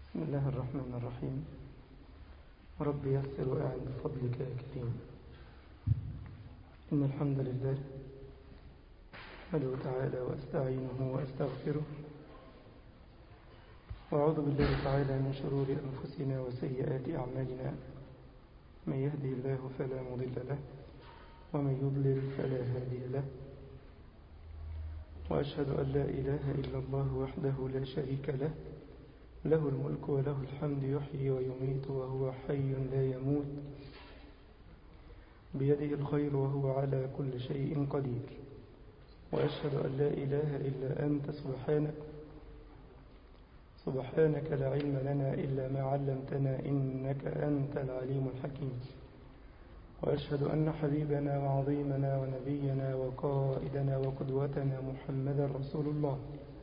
بسم الله الرحمن الرحيم رب يسر وأعن بفضلك يا كريم إن الحمد لله أحمده تعالى وأستعينه وأستغفره وأعوذ بالله تعالى من شرور أنفسنا وسيئات أعمالنا من يهدي الله فلا مضل له ومن يضلل فلا هادي له وأشهد أن لا إله إلا الله وحده لا شريك له له الملك وله الحمد يحيي ويميت وهو حي لا يموت بيده الخير وهو على كل شيء قدير وأشهد أن لا إله إلا أنت سبحانك سبحانك لا علم لنا إلا ما علمتنا إنك أنت العليم الحكيم وأشهد أن حبيبنا وعظيمنا ونبينا وقائدنا وقدوتنا محمدا رسول الله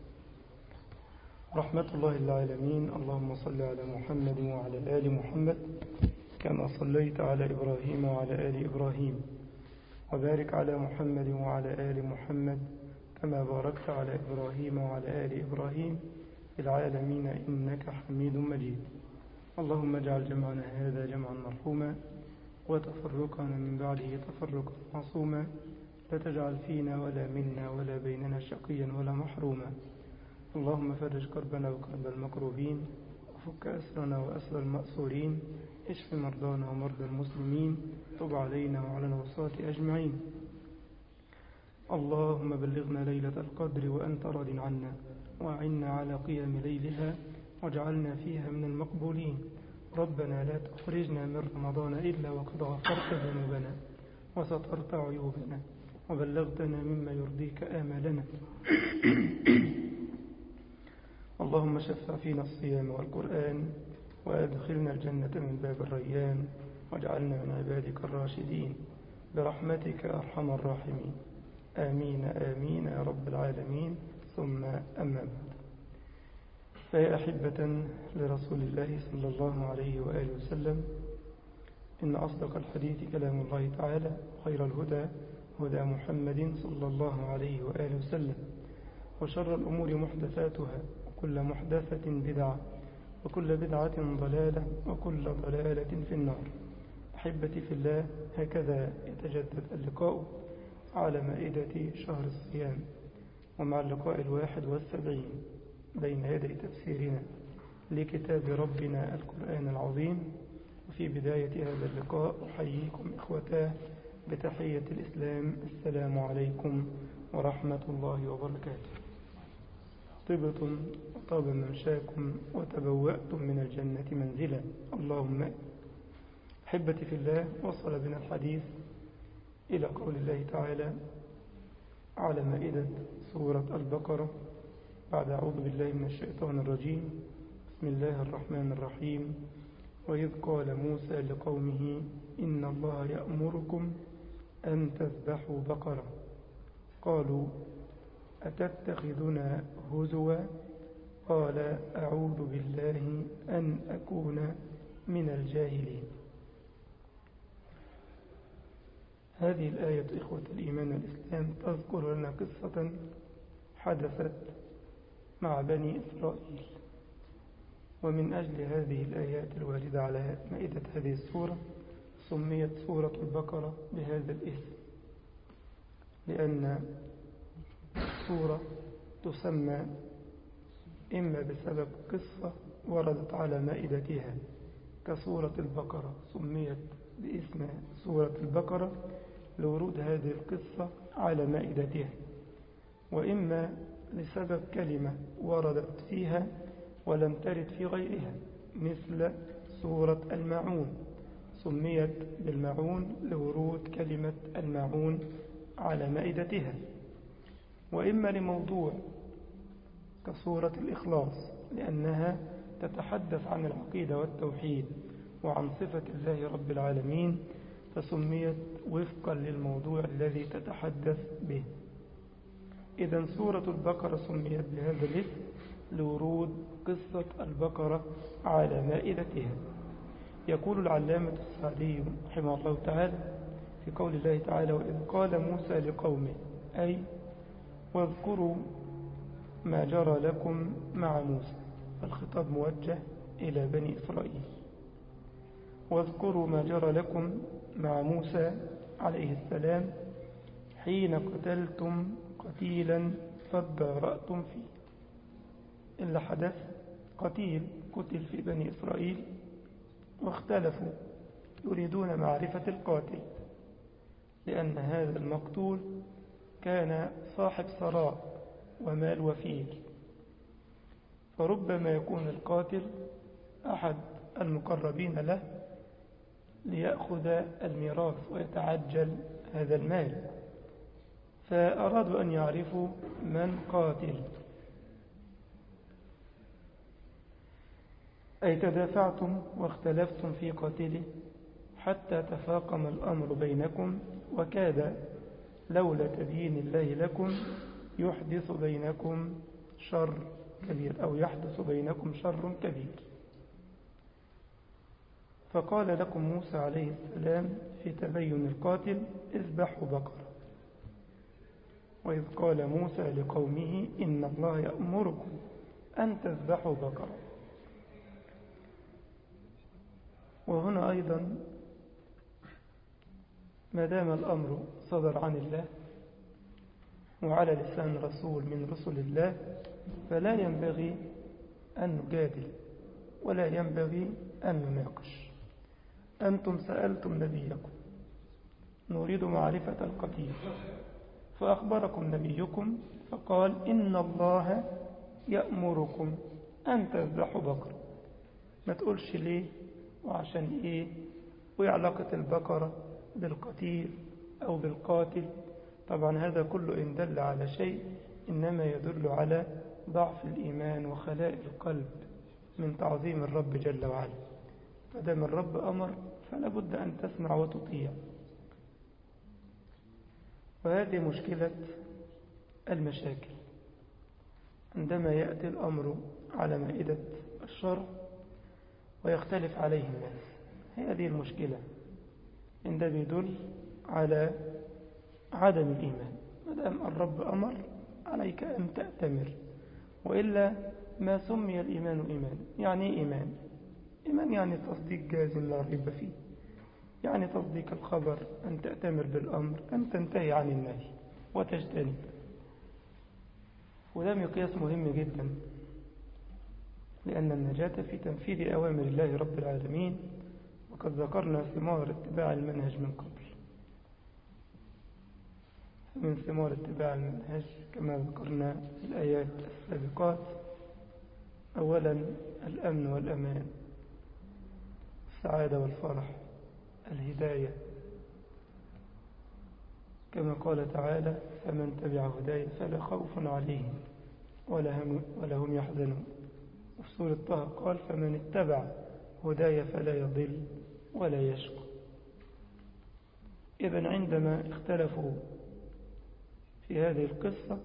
رحمة الله العالمين اللهم صل على محمد وعلى آل محمد كما صليت على إبراهيم وعلى آل إبراهيم وبارك على محمد وعلى آل محمد كما باركت على إبراهيم وعلى آل إبراهيم في العالمين إنك حميد مجيد اللهم اجعل جمعنا هذا جمعا مرحوما وتفرقنا من بعده تفرقا معصوما لا تجعل فينا ولا منا ولا بيننا شقيا ولا محروما اللهم فرج كربنا وكرب المكروبين وفك أسرنا وأسر المأسورين اشف مرضانا ومرضى المسلمين تب علينا وعلى الوصاة أجمعين اللهم بلغنا ليلة القدر وأنت راض عنا وأعنا على قيام ليلها واجعلنا فيها من المقبولين ربنا لا تخرجنا من رمضان إلا وقد غفرت ذنوبنا وسترت عيوبنا وبلغتنا مما يرضيك آمالنا اللهم شفع فينا الصيام والقرآن وأدخلنا الجنة من باب الريان واجعلنا من عبادك الراشدين برحمتك أرحم الراحمين آمين آمين يا رب العالمين ثم أما بعد فيا أحبة لرسول الله صلى الله عليه وآله وسلم إن أصدق الحديث كلام الله تعالى خير الهدى هدى محمد صلى الله عليه وآله وسلم وشر الأمور محدثاتها وكل محدثة بدعة وكل بدعة ضلالة وكل ضلالة في النار أحبتي في الله هكذا يتجدد اللقاء على مائدة شهر الصيام ومع اللقاء الواحد والسبعين بين يدي تفسيرنا لكتاب ربنا القرآن العظيم وفي بداية هذا اللقاء أحييكم إخوتاه بتحية الإسلام السلام عليكم ورحمة الله وبركاته طبتم وطاب ممشاكم وتبوأتم من الجنة منزلا اللهم أحبتي في الله وصل بنا الحديث إلى قول الله تعالى على مائدة سورة البقرة بعد أعوذ بالله من الشيطان الرجيم بسم الله الرحمن الرحيم وإذ قال موسى لقومه إن الله يأمركم أن تذبحوا بقرة قالوا أتتخذنا هزوا قال أعوذ بالله أن أكون من الجاهلين هذه الآية إخوة الإيمان والإسلام تذكر لنا قصة حدثت مع بني إسرائيل ومن أجل هذه الآيات الواردة على مائدة هذه السورة سميت سورة البقرة بهذا الاسم لأن السورة تسمى إما بسبب قصة وردت على مائدتها كسورة البقرة سميت باسم سورة البقرة لورود هذه القصة على مائدتها وإما لسبب كلمة وردت فيها ولم ترد في غيرها مثل سورة المعون سميت بالمعون لورود كلمة المعون على مائدتها وإما لموضوع كسورة الإخلاص لأنها تتحدث عن العقيدة والتوحيد وعن صفة الله رب العالمين فسميت وفقا للموضوع الذي تتحدث به إذا سورة البقرة سميت بهذا الاسم لورود قصة البقرة على مائدتها يقول العلامة السعدي رحمه الله تعالى في قول الله تعالى وإذ قال موسى لقومه أي واذكروا ما جرى لكم مع موسى فالخطاب موجه إلى بني إسرائيل واذكروا ما جرى لكم مع موسى عليه السلام حين قتلتم قتيلا فادارأتم فيه إلا حدث قتيل قتل في بني إسرائيل واختلفوا يريدون معرفة القاتل لأن هذا المقتول كان صاحب ثراء ومال وفير فربما يكون القاتل أحد المقربين له ليأخذ الميراث ويتعجل هذا المال فأرادوا أن يعرفوا من قاتل أي تدافعتم واختلفتم في قاتله حتى تفاقم الأمر بينكم وكاد لولا تبيين الله لكم يحدث بينكم شر كبير أو يحدث بينكم شر كبير فقال لكم موسى عليه السلام في تبين القاتل اذبحوا بقرة وإذ قال موسى لقومه إن الله يأمركم أن تذبحوا بقرة وهنا أيضا ما دام الأمر صدر عن الله وعلى لسان رسول من رسل الله فلا ينبغي أن نجادل ولا ينبغي أن نناقش أنتم سألتم نبيكم نريد معرفة القتيل فأخبركم نبيكم فقال إن الله يأمركم أن تذبحوا بقرة ما تقولش ليه وعشان إيه وعلاقة البقرة بالقتيل أو بالقاتل طبعا هذا كله إن دل على شيء إنما يدل على ضعف الإيمان وخلاء القلب من تعظيم الرب جل وعلا فدام الرب أمر فلا بد أن تسمع وتطيع وهذه مشكلة المشاكل عندما يأتي الأمر على مائدة الشرع ويختلف عليه الناس هذه المشكلة إن ده بيدل على عدم الإيمان مدام الرب أمر عليك أن تأتمر وإلا ما سمي الإيمان إيمان يعني إيمان إيمان يعني تصديق جازم لا ريب فيه يعني تصديق الخبر أن تأتمر بالأمر أن تنتهي عن النهي وتجتنب وده مقياس مهم جدا لأن النجاة في تنفيذ أوامر الله رب العالمين وقد ذكرنا ثمار اتباع المنهج من قبل من ثمار اتباع المنهج كما ذكرنا في الآيات السابقات أولا الأمن والأمان السعادة والفرح الهداية كما قال تعالى فمن تبع هداية فلا خوف عليهم ولا هم, ولا هم يحزنون وفي سورة طه قال فمن اتبع هداية فلا يضل ولا يشقى إذا عندما اختلفوا في هذه القصة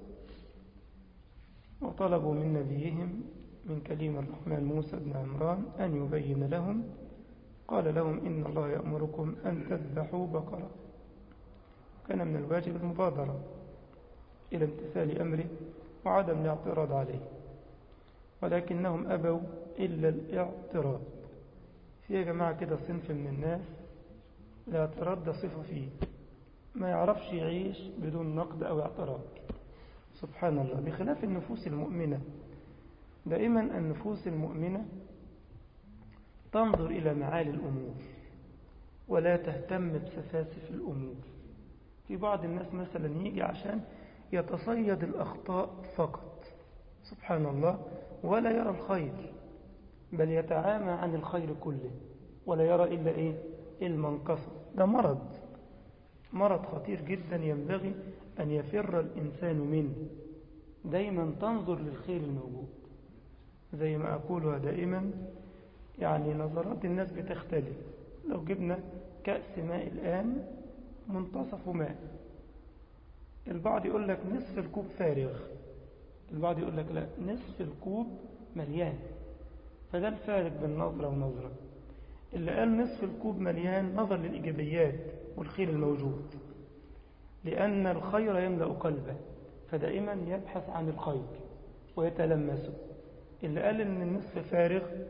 وطلبوا من نبيهم من كليم الرحمن موسى بن عمران أن يبين لهم قال لهم إن الله يأمركم أن تذبحوا بقرة كان من الواجب المبادرة إلى امتثال أمره وعدم الاعتراض عليه ولكنهم أبوا إلا الاعتراض في يا جماعة كده صنف من الناس الاعتراض ده صفة فيه ما يعرفش يعيش بدون نقد أو اعتراض سبحان الله بخلاف النفوس المؤمنة دائما النفوس المؤمنة تنظر إلى معالي الأمور ولا تهتم بسفاسف الأمور في بعض الناس مثلا يجي عشان يتصيد الأخطاء فقط سبحان الله ولا يرى الخير بل يتعامى عن الخير كله ولا يرى إلا إيه المنقصة ده مرض مرض خطير جدا ينبغي أن يفر الإنسان منه دايما تنظر للخير الموجود زي ما أقولها دائما يعني نظرات الناس بتختلف لو جبنا كأس ماء الآن منتصف ماء البعض يقول لك نصف الكوب فارغ البعض يقول لك لا نصف الكوب مليان فده الفارق بين نظرة ونظرة اللي قال نصف الكوب مليان نظر للإيجابيات والخير الموجود لأن الخير يملأ قلبه فدائما يبحث عن الخير ويتلمسه اللي قال إن النصف فارغ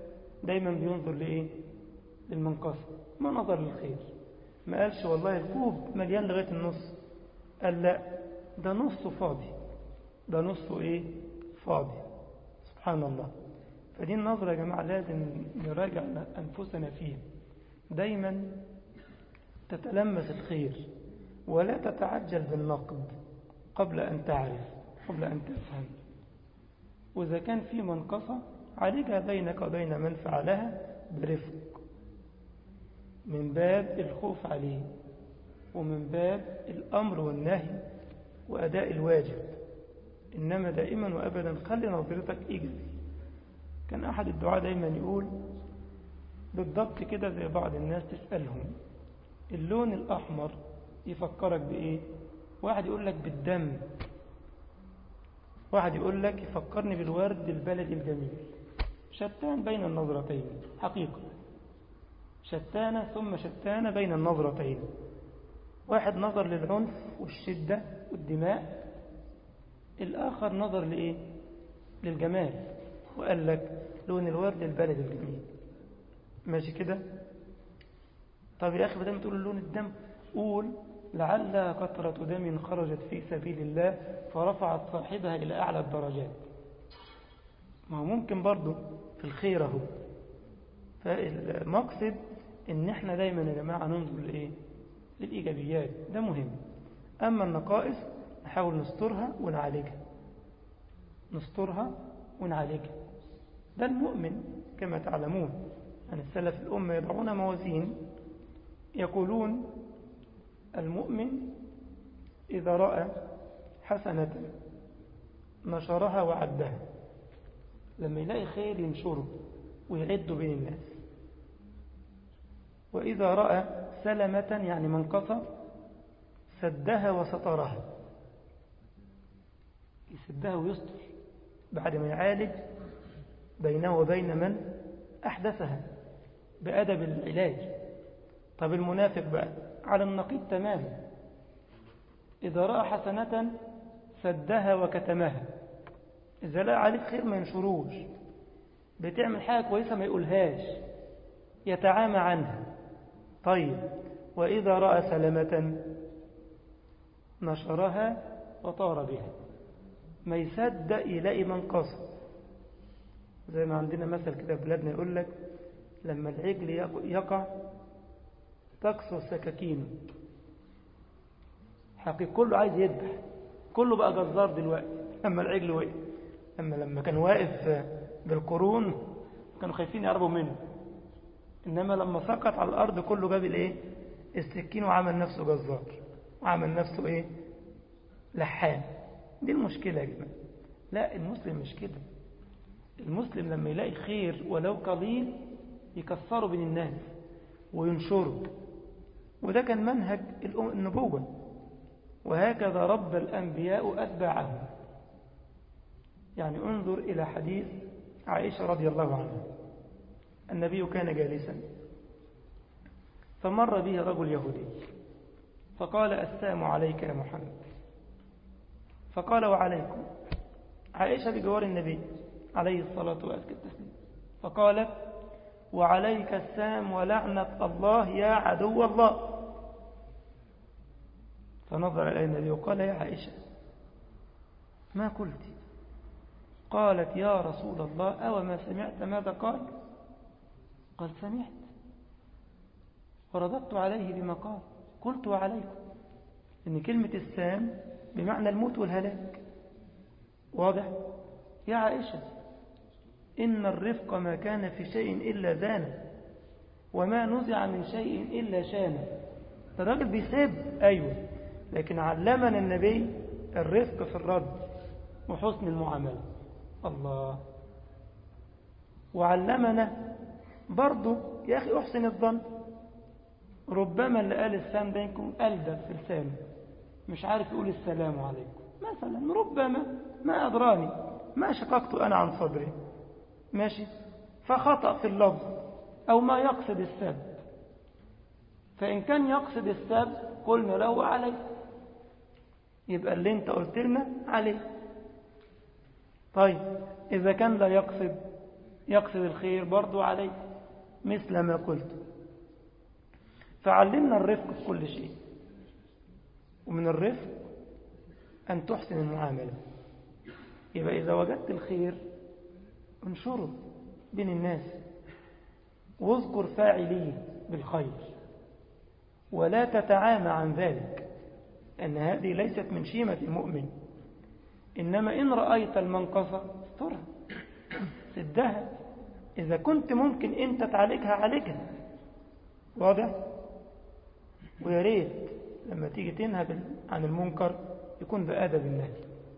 دايما بينظر لإيه للمنقصة ما نظر للخير ما قالش والله الكوب مليان لغاية النص قال لا ده نصه فاضي ده نصه إيه فاضي سبحان الله فدي النظرة يا جماعة لازم نراجع أنفسنا فيها دايما تتلمس الخير ولا تتعجل بالنقد قبل أن تعرف قبل أن تفهم وإذا كان في منقصة عالجها بينك وبين من فعلها برفق من باب الخوف عليه ومن باب الأمر والنهي وأداء الواجب إنما دائما وأبدا خلي نظرتك إيجابي كان أحد الدعاء دايما يقول بالضبط كده زي بعض الناس تسألهم اللون الأحمر يفكرك بإيه واحد يقول لك بالدم واحد يقول لك يفكرني بالورد البلدي الجميل شتان بين النظرتين حقيقة شتان ثم شتان بين النظرتين واحد نظر للعنف والشدة والدماء الآخر نظر لإيه للجمال وقال لك لون الورد البلدي الجميل ماشي كده طب يا أخي بدل ما تقول لون الدم قول لعل قطرة دم خرجت في سبيل الله فرفعت صاحبها إلى أعلى الدرجات ما هو ممكن برضه في الخير اهو فالمقصد ان احنا دايما يا جماعة ننظر لإيه للإيجابيات ده مهم أما النقائص نحاول نسترها ونعالجها نسترها ونعالجها ده المؤمن كما تعلمون أن يعني السلف الأمة يضعون موازين يقولون المؤمن إذا رأى حسنة نشرها وعدها لما يلاقي خير ينشره ويعده بين الناس وإذا رأى سلمة يعني منقصة سدها وسطرها يسدها ويستر بعد ما يعالج بينه وبين من أحدثها بأدب العلاج طب المنافق بقى على النقيض تماما إذا رأى حسنة سدها وكتمها إذا لقى عليك خير ما ينشروش بتعمل حاجة كويسة ما يقولهاش يتعامى عنها طيب وإذا رأى سلامة نشرها وطار بها ما يصدق يلاقي منقصة زي ما عندنا مثل كده بلادنا يقول لك لما العجل يقع تكسر سكاكينه حقيقي كله عايز يذبح كله بقى جزار دلوقتي لما العجل وقف أما لما كان واقف بالقرون كانوا خايفين يقربوا منه إنما لما سقط على الأرض كله جاب الإيه السكين وعمل نفسه جزار وعمل نفسه إيه لحام دي المشكلة يا جماعة لا المسلم مش كده المسلم لما يلاقي خير ولو قليل يكسره بين الناس وينشره وده كان منهج النبوة وهكذا رب الأنبياء أتباعهم يعني انظر إلى حديث عائشة رضي الله عنها النبي كان جالسا فمر به رجل يهودي فقال السلام عليك يا محمد فقال وعليكم عائشة بجوار النبي عليه الصلاة والسلام فقالت وعليك السام ولعنة الله يا عدو الله فنظر إلى النبي وقال يا عائشة ما قلت قالت يا رسول الله أو ما سمعت ماذا قال قال سمعت ورددت عليه بما قال قلت وعليكم إن كلمة السام بمعنى الموت والهلاك واضح يا عائشة إن الرفق ما كان في شيء إلا زانه وما نزع من شيء إلا شانه الراجل بيسب أيوه لكن علمنا النبي الرفق في الرد وحسن المعاملة الله وعلمنا برضه يا أخي أحسن الظن ربما اللي قال السلام ده يكون ألدب في لسانه مش عارف يقول السلام عليكم مثلا ربما ما أدراني ما شققت أنا عن صدري ماشي فخطأ في اللفظ أو ما يقصد السب فإن كان يقصد السب قلنا له عليه يبقى اللي انت قلت لنا عليه طيب إذا كان لا يقصد يقصد الخير برضو عليه مثل ما قلت فعلمنا الرفق في كل شيء ومن الرفق أن تحسن المعاملة يبقى إذا وجدت الخير انشره بين الناس واذكر فاعليه بالخير ولا تتعامى عن ذلك أن هذه ليست من شيمة المؤمن إنما إن رأيت المنقصة استرها سدها إذا كنت ممكن أنت تعالجها عالجها واضح ويا ريت لما تيجي تنهى عن المنكر يكون بأدب الناس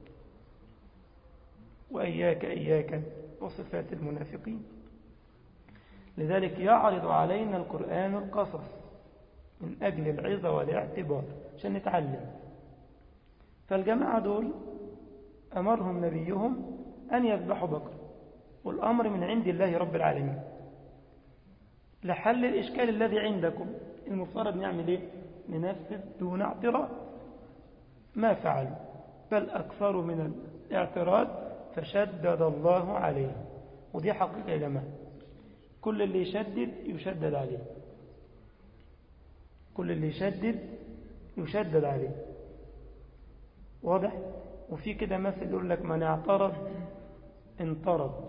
وإياك إياك وصفات المنافقين لذلك يعرض علينا القرآن القصص من أجل العظة والاعتبار عشان نتعلم فالجماعة دول أمرهم نبيهم أن يذبحوا بقر والأمر من عند الله رب العالمين لحل الإشكال الذي عندكم المفترض نعمل إيه؟ ننفذ دون اعتراض ما فعلوا بل أكثر من الاعتراض فشدد الله عليه ودي حقيقة يا جماعة كل اللي يشدد يشدد عليه كل اللي يشدد يشدد عليه واضح وفي كده مثل يقول لك من اعترض انطرد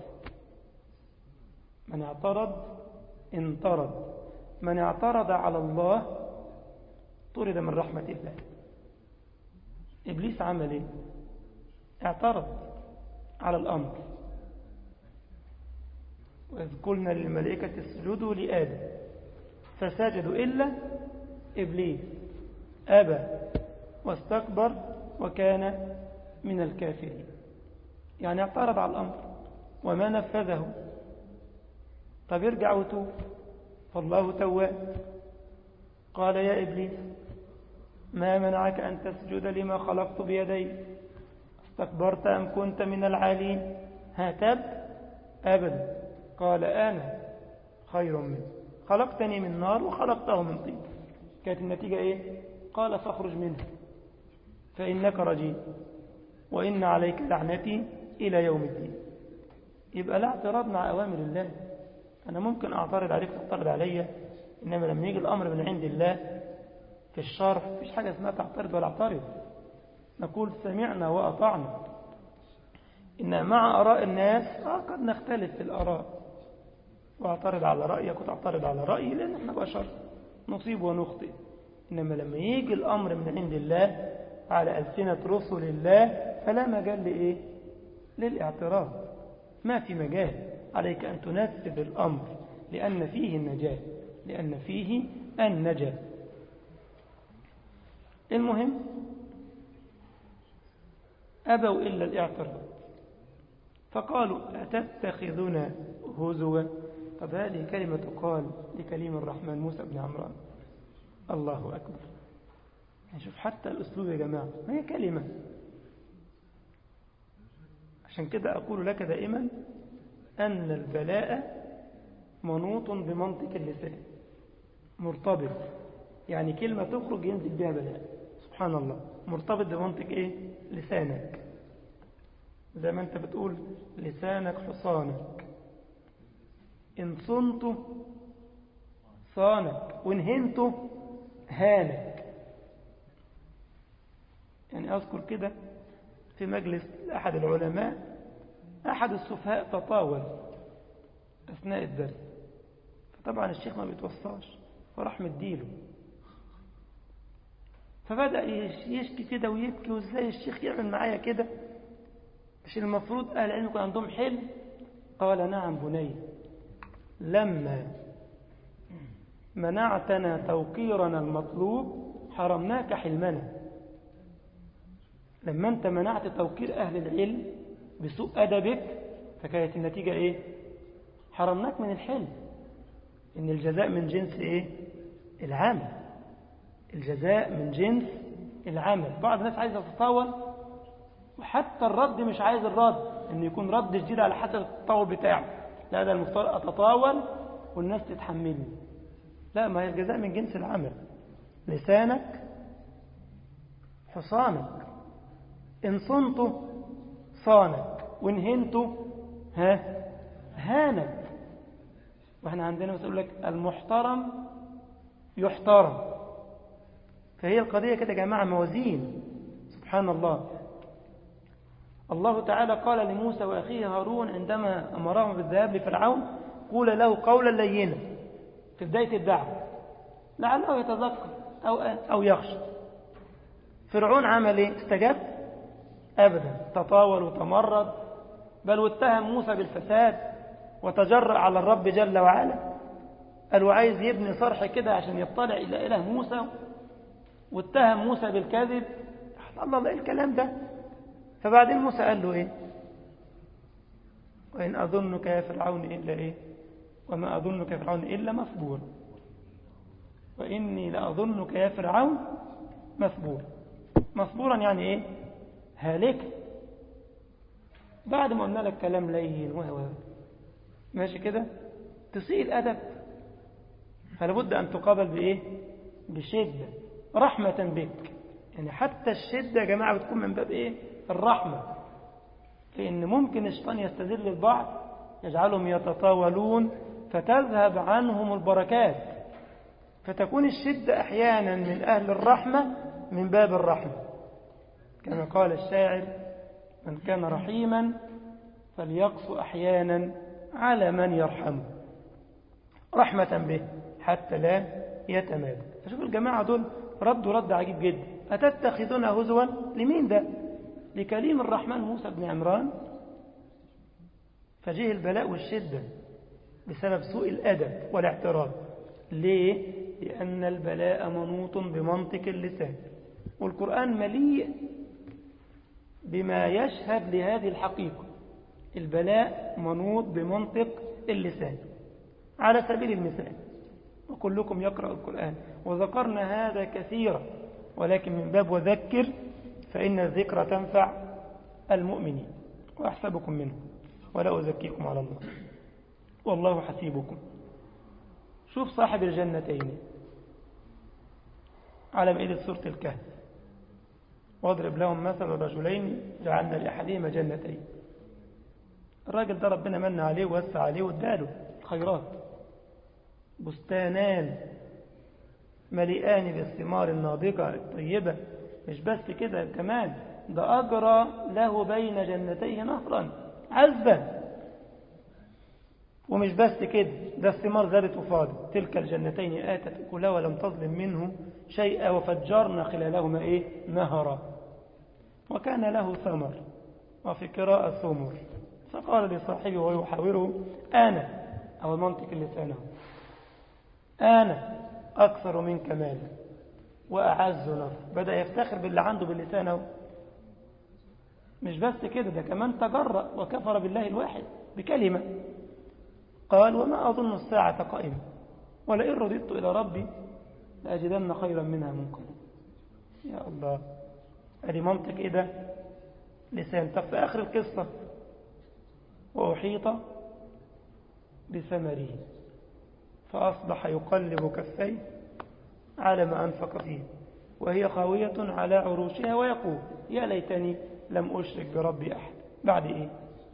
من اعترض انطرد من اعترض على الله طرد من رحمة الله إبليس عمل إيه اعترض على الأمر وإذ قلنا للملائكة اسجدوا لآدم فسجدوا إلا إبليس أبى واستكبر وكان من الكافرين يعني اعترض على الأمر وما نفذه طب ارجع وتوب فالله تواب قال يا إبليس ما منعك أن تسجد لما خلقت بيدي استكبرت أم كنت من العالين هاتب أبدا قال أنا خير منه خلقتني من نار وخلقته من طين كانت النتيجة إيه قال فاخرج منها فإنك رجيم وإن عليك لعنتي إلى يوم الدين يبقى لا اعتراض مع أوامر الله أنا ممكن أعترض عليك تعترض عليا إنما لما يجي الأمر من عند الله في الشرح مفيش حاجة اسمها تعترض ولا اعترض نقول سمعنا وأطعنا إن مع أراء الناس آه قد نختلف في الآراء وأعترض على رأيك وتعترض على رأيي لأن احنا بشر نصيب ونخطئ إنما لما يجي الأمر من عند الله على ألسنة رسل الله فلا مجال لإيه للاعتراض ما في مجال عليك أن تنفذ الأمر لأن فيه النجاة لأن فيه النجاة المهم أبوا إلا الاعتراض فقالوا أتتخذنا هزوا طب هذه كلمة تقال لكليم الرحمن موسى بن عمران الله أكبر شوف حتى الأسلوب يا جماعة ما هي كلمة عشان كده أقول لك دائما أن البلاء منوط بمنطق اللسان مرتبط يعني كلمة تخرج ينزل بها بلاء سبحان الله مرتبط بمنطق إيه لسانك زي ما أنت بتقول لسانك حصانك إن صنته صانك وإن هنته هانك يعني أذكر كده في مجلس أحد العلماء أحد السفهاء تطاول أثناء الدرس فطبعا الشيخ ما بيتوصاش فراح مديله فبدأ يشكي كده ويبكي وازاي الشيخ يعمل معايا كده مش المفروض أهل العلم يكون عندهم حلم قال نعم بني لما منعتنا توقيرنا المطلوب حرمناك حلمنا لما أنت منعت توقير أهل العلم بسوء أدبك فكانت النتيجة إيه حرمناك من الحلم إن الجزاء من جنس إيه العمل الجزاء من جنس العمل بعض الناس عايزة تتطاول وحتى الرد مش عايز الرد إن يكون رد جديد على حسب التطاول بتاعه لا ده المفترض أتطاول والناس تتحملني لا ما هي الجزاء من جنس العمل لسانك حصانك إن صنته صانك وإن هنته ها هانت واحنا عندنا مسؤول لك المحترم يحترم فهي القضية كده يا جماعة موازين سبحان الله الله تعالى قال لموسى وأخيه هارون عندما أمرهم بالذهاب لفرعون قول له قولا لينا في بداية الدعوة لعله يتذكر أو, أو يخشى فرعون عمل ايه استجاب أبدا تطاول وتمرد بل واتهم موسى بالفساد وتجرأ على الرب جل وعلا قال عايز يبني صرح كده عشان يطلع إلى إله موسى واتهم موسى بالكذب الله الله ايه الكلام ده فبعدين موسى قال له ايه وإن أظنك يا فرعون إلا إيه وما أظنك يا فرعون إلا مثبورا وإني لأظنك يا فرعون مثبورا مثبورا يعني إيه هالك بعد ما قلنا لك كلام لين وهو ماشي كده تسيء الأدب فلابد أن تقابل بإيه بشدة رحمة بك يعني حتى الشدة يا جماعة بتكون من باب إيه الرحمة لأن ممكن الشيطان يستذل البعض يجعلهم يتطاولون فتذهب عنهم البركات فتكون الشدة أحيانا من أهل الرحمة من باب الرحمة كما قال الشاعر من كان رحيما فليقص أحيانا على من يرحمه رحمة به حتى لا يتمادى فشوف الجماعة دول ردوا رد عجيب جدا أتتخذون هزوا لمين ده لكليم الرحمن موسى بن عمران فجه البلاء والشدة بسبب سوء الأدب والاعتراض ليه؟ لأن البلاء منوط بمنطق اللسان والقرآن مليء بما يشهد لهذه الحقيقة البلاء منوط بمنطق اللسان على سبيل المثال وكلكم يقرأ القرآن وذكرنا هذا كثيرا ولكن من باب وذكر فإن الذكر تنفع المؤمنين وأحسبكم منه ولا أزكيكم على الله والله حسيبكم شوف صاحب الجنتين على مائدة سورة الكهف واضرب لهم مثل رجلين جعلنا لأحدهما جنتين الراجل ده ربنا من عليه ووسع عليه واداله الخيرات بستانان مليئان بالثمار الناضجة الطيبة مش بس كده كمان ده أجرى له بين جنتيه نهرا عذبا ومش بس كده ده الثمار زادت وفاضت تلك الجنتين آتت كلها ولم تظلم منه شيئا وفجرنا خلالهما إيه نهرا وكان له ثمر وفي قراءة ثمر فقال لصاحبه ويحاوره أنا أو منطق لسانه أنا أكثر منك مالا وأعز نفسا بدأ يفتخر باللي عنده بلسانه مش بس كده ده كمان تجرأ وكفر بالله الواحد بكلمة قال وما أظن الساعة قائمة ولئن رددت إلى ربي لأجدن خيرا منها منقلبا يا الله ادي منطق إيه ده لسان طب في آخر القصة وأحيط بثمره فأصبح يقلب كفيه على ما أنفق فيه وهي خاوية على عروشها ويقول يا ليتني لم أشرك بربي أحد بعد إيه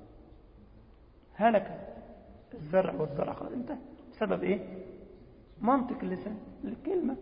هلك الزرع والزرع خلاص انتهى بسبب إيه منطق اللسان الكلمة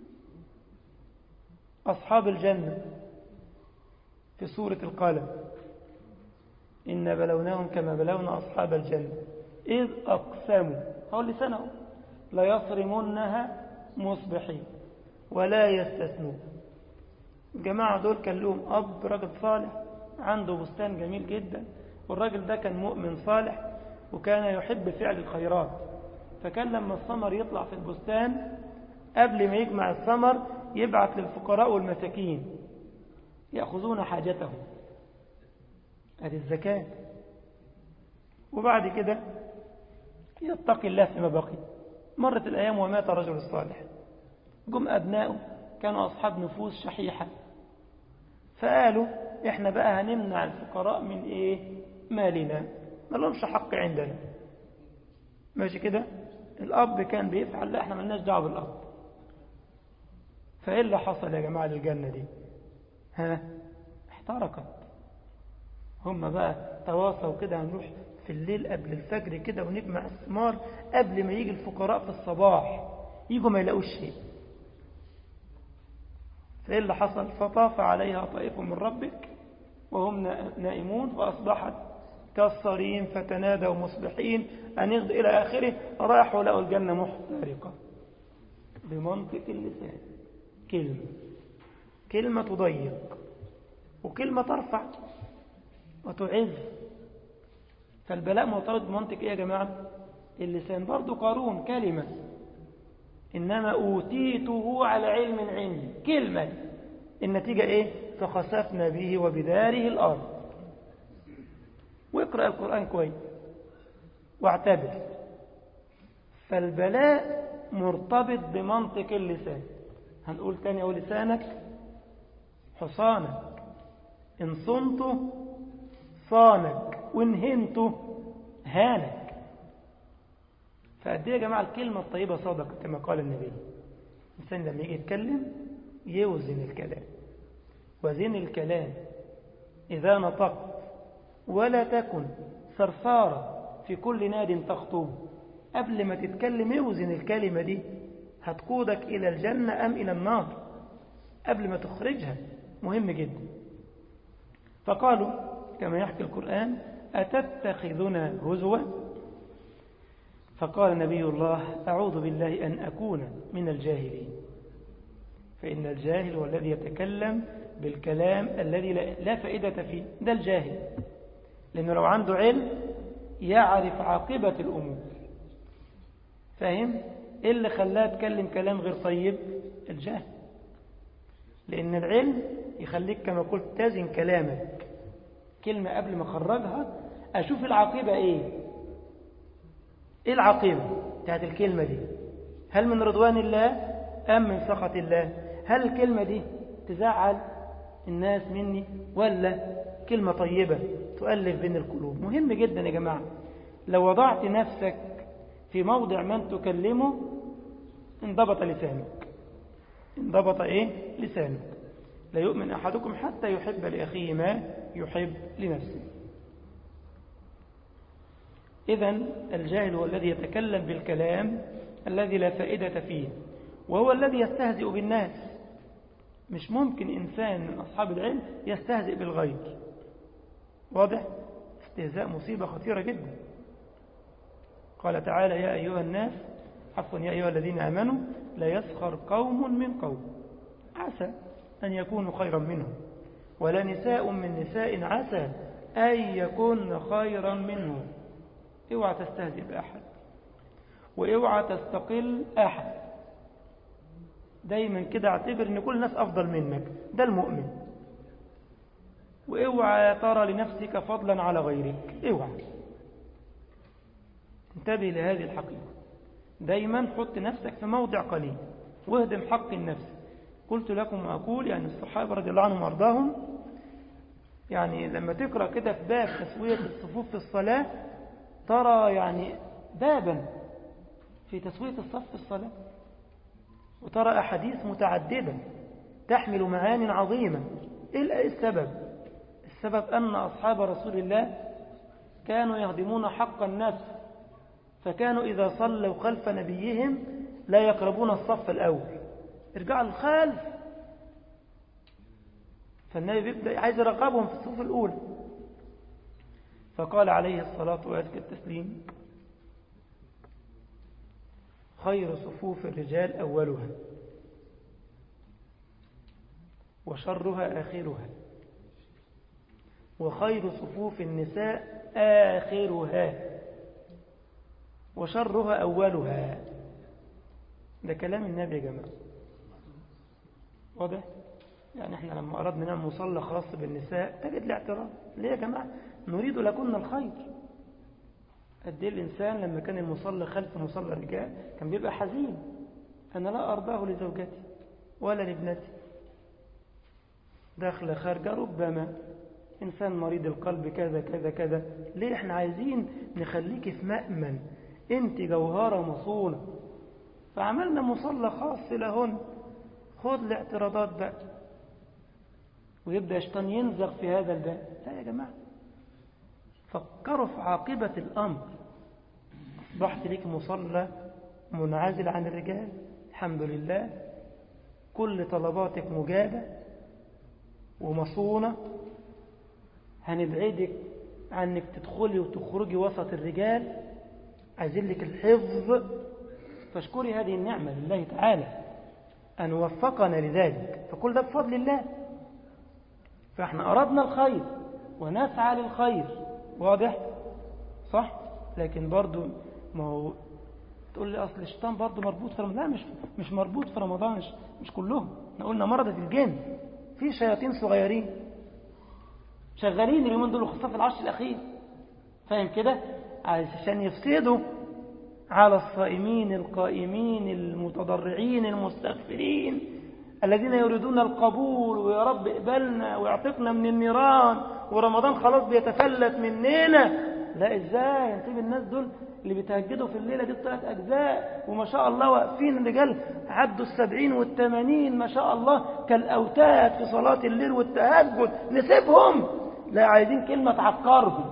أصحاب الجنة في سورة القلم إن بلوناهم كما بلونا أصحاب الجنة إذ أقسموا هو لسانه لا يصرمنها مصبحين ولا يستثنون الجماعة دول كان لهم أب رجل صالح عنده بستان جميل جدا والراجل ده كان مؤمن صالح وكان يحب فعل الخيرات فكان لما الثمر يطلع في البستان قبل ما يجمع الثمر يبعث للفقراء والمساكين يأخذون حاجتهم هذه الزكاة وبعد كده يتقي الله فيما بقي مرت الأيام ومات رجل الصالح جم أبنائه كانوا أصحاب نفوس شحيحة فقالوا إحنا بقى هنمنع الفقراء من إيه مالنا ما لهمش حق عندنا ماشي كده الأب كان بيفعل لا إحنا ملناش دعوة بالأب فإيه اللي حصل يا جماعة للجنة دي ها احترقت هم بقى تواصوا كده هنروح في الليل قبل الفجر كده ونجمع الثمار قبل ما يجي الفقراء في الصباح يجوا ما يلاقوش شيء فإيه اللي حصل فطاف عليها طائف من ربك وهم نائمون فأصبحت كالصريم فتنادوا مصبحين أن يغد إلى آخره راحوا لقوا الجنة محترقة بمنطق اللسان كلمة كلمة تضيق وكلمة ترفع وتعز فالبلاء مرتبط بمنطق ايه يا جماعة اللسان برضو قارون كلمة إنما أوتيته على علم عندي كلمة النتيجة إيه فخسفنا به وبداره الأرض واقرأ القرآن كويس واعتبر فالبلاء مرتبط بمنطق اللسان هنقول تاني أو لسانك حصانك إن صنته صانك وإن هنته هانك فقد يا جماعة الكلمة الطيبة صادقة كما قال النبي الإنسان لما يجي يتكلم يوزن الكلام وزن الكلام إذا نطقت ولا تكن صرصارة في كل ناد تخطب قبل ما تتكلم اوزن الكلمة دي هتقودك إلى الجنة أم إلى النار قبل ما تخرجها مهم جدا فقالوا كما يحكي القرآن أتتخذنا هزوا فقال نبي الله أعوذ بالله أن أكون من الجاهلين فإن الجاهل هو الذي يتكلم بالكلام الذي لا فائدة فيه ده الجاهل لأنه لو عنده علم يعرف عاقبة الأمور فاهم؟ إيه اللي خلاه تكلم كلام غير طيب الجهل لأن العلم يخليك كما قلت تزن كلامك كلمة قبل ما أخرجها أشوف العاقبة إيه إيه العاقبة بتاعت الكلمة دي هل من رضوان الله أم من سخط الله هل الكلمة دي تزعل الناس مني ولا كلمة طيبة تؤلف بين القلوب مهم جدا يا جماعة لو وضعت نفسك في موضع من تكلمه انضبط لسانك انضبط ايه لسانك لا يؤمن أحدكم حتى يحب لأخيه ما يحب لنفسه إذا الجاهل هو الذي يتكلم بالكلام الذي لا فائدة فيه وهو الذي يستهزئ بالناس مش ممكن إنسان من أصحاب العلم يستهزئ بالغير واضح استهزاء مصيبة خطيرة جدا قال تعالى يا أيها الناس عفوا يا أيها الذين آمنوا لا يسخر قوم من قوم عسى أن يكونوا خيرا منهم ولا نساء من نساء عسى أن يكون خيرا منهم اوعى تستهزئ بأحد واوعى تستقل أحد دايما كده اعتبر ان كل الناس أفضل منك ده المؤمن واوعى ترى لنفسك فضلا على غيرك اوعى انتبه لهذه الحقيقة دايما حط نفسك في موضع قليل واهدم حق النفس قلت لكم وأقول يعني الصحابة رضي الله عنهم وارضاهم يعني لما تقرأ كده في باب تسوية الصفوف في الصلاة ترى يعني بابا في تسوية الصف في الصلاة وترى أحاديث متعددة تحمل معان عظيمة إيه السبب السبب أن أصحاب رسول الله كانوا يهدمون حق النفس فكانوا إذا صلوا خلف نبيهم لا يقربون الصف الأول ارجعوا الخلف فالنبي بيبدأ عايز يرقبهم في الصفوف الأولى فقال عليه الصلاة وأزكى التسليم خير صفوف الرجال أولها وشرها آخرها وخير صفوف النساء آخرها وشرها أولها ده كلام النبي يا جماعة واضح يعني احنا لما أردنا نعمل مصلى خاص بالنساء تجد الاعتراض ليه يا جماعة نريد لكن الخير قد ايه الإنسان لما كان المصلى خلف مصلى الرجال كان بيبقى حزين أنا لا أرضاه لزوجتي ولا لابنتي داخلة خارجة ربما إنسان مريض القلب كذا كذا كذا ليه احنا عايزين نخليك في مأمن انت جوهرة مصونة فعملنا مصلى خاص لهن خد الاعتراضات بقى ويبدأ الشيطان ينزغ في هذا الباب لا يا جماعة فكروا في عاقبة الأمر أصبحت لك مصلى منعزل عن الرجال الحمد لله كل طلباتك مجابة ومصونة هنبعدك عنك تدخلي وتخرجي وسط الرجال عايزين لك الحفظ فاشكري هذه النعمة لله تعالى أن وفقنا لذلك فكل ده بفضل الله فاحنا أردنا الخير ونسعى للخير واضح صح لكن برضو ما هو تقول لي أصل الشيطان برضو مربوط في رمضان لا مش, مش مربوط في رمضان مش, مش كلهم احنا قلنا مرضة الجن في شياطين صغيرين شغالين اليومين دول خاصة في العشر الأخير فاهم كده عشان يفسدوا على الصائمين القائمين المتضرعين المستغفرين الذين يريدون القبول ويا رب اقبلنا ويعتقنا من النيران ورمضان خلاص بيتفلت مننا لا ازاي انتبه الناس دول اللي بيتهجدوا في الليلة دي بثلاث أجزاء وما شاء الله واقفين رجال عدوا السبعين والثمانين ما شاء الله كالأوتاد في صلاة الليل والتهجد نسيبهم لا عايزين كلمة تعكرهم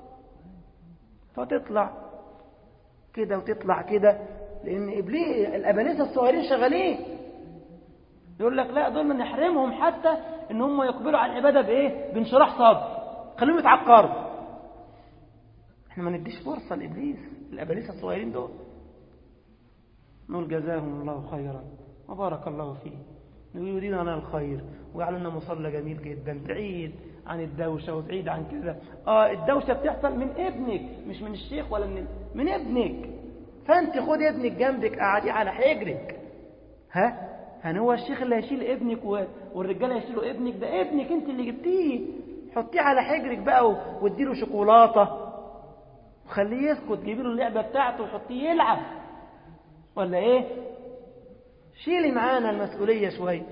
فتطلع كده وتطلع كده لأن إبليس الأبانسة الصغيرين شغالين يقول لك لا دول نحرمهم حتى إن هم يقبلوا على العبادة بإيه؟ بانشراح صدر خليهم يتعكروا احنا ما نديش فرصة لإبليس الأبالسة الصغيرين دول نقول جزاهم الله خيرا وبارك الله فيه يريدون لنا الخير ويعلن لنا مصلى جميل جدا بعيد عن الدوشة وبعيد عن كذا اه الدوشة بتحصل من ابنك مش من الشيخ ولا من من ابنك فانت خد ابنك جنبك قعديه على حجرك ها يعني هو الشيخ اللي هيشيل ابنك والرجاله يشيلوا ابنك ده ابنك انت اللي جبتيه حطيه على حجرك بقى واديله شوكولاته وخليه يسكت جيبي له اللعبه بتاعته وحطيه يلعب ولا ايه شيلي معانا المسؤوليه شويه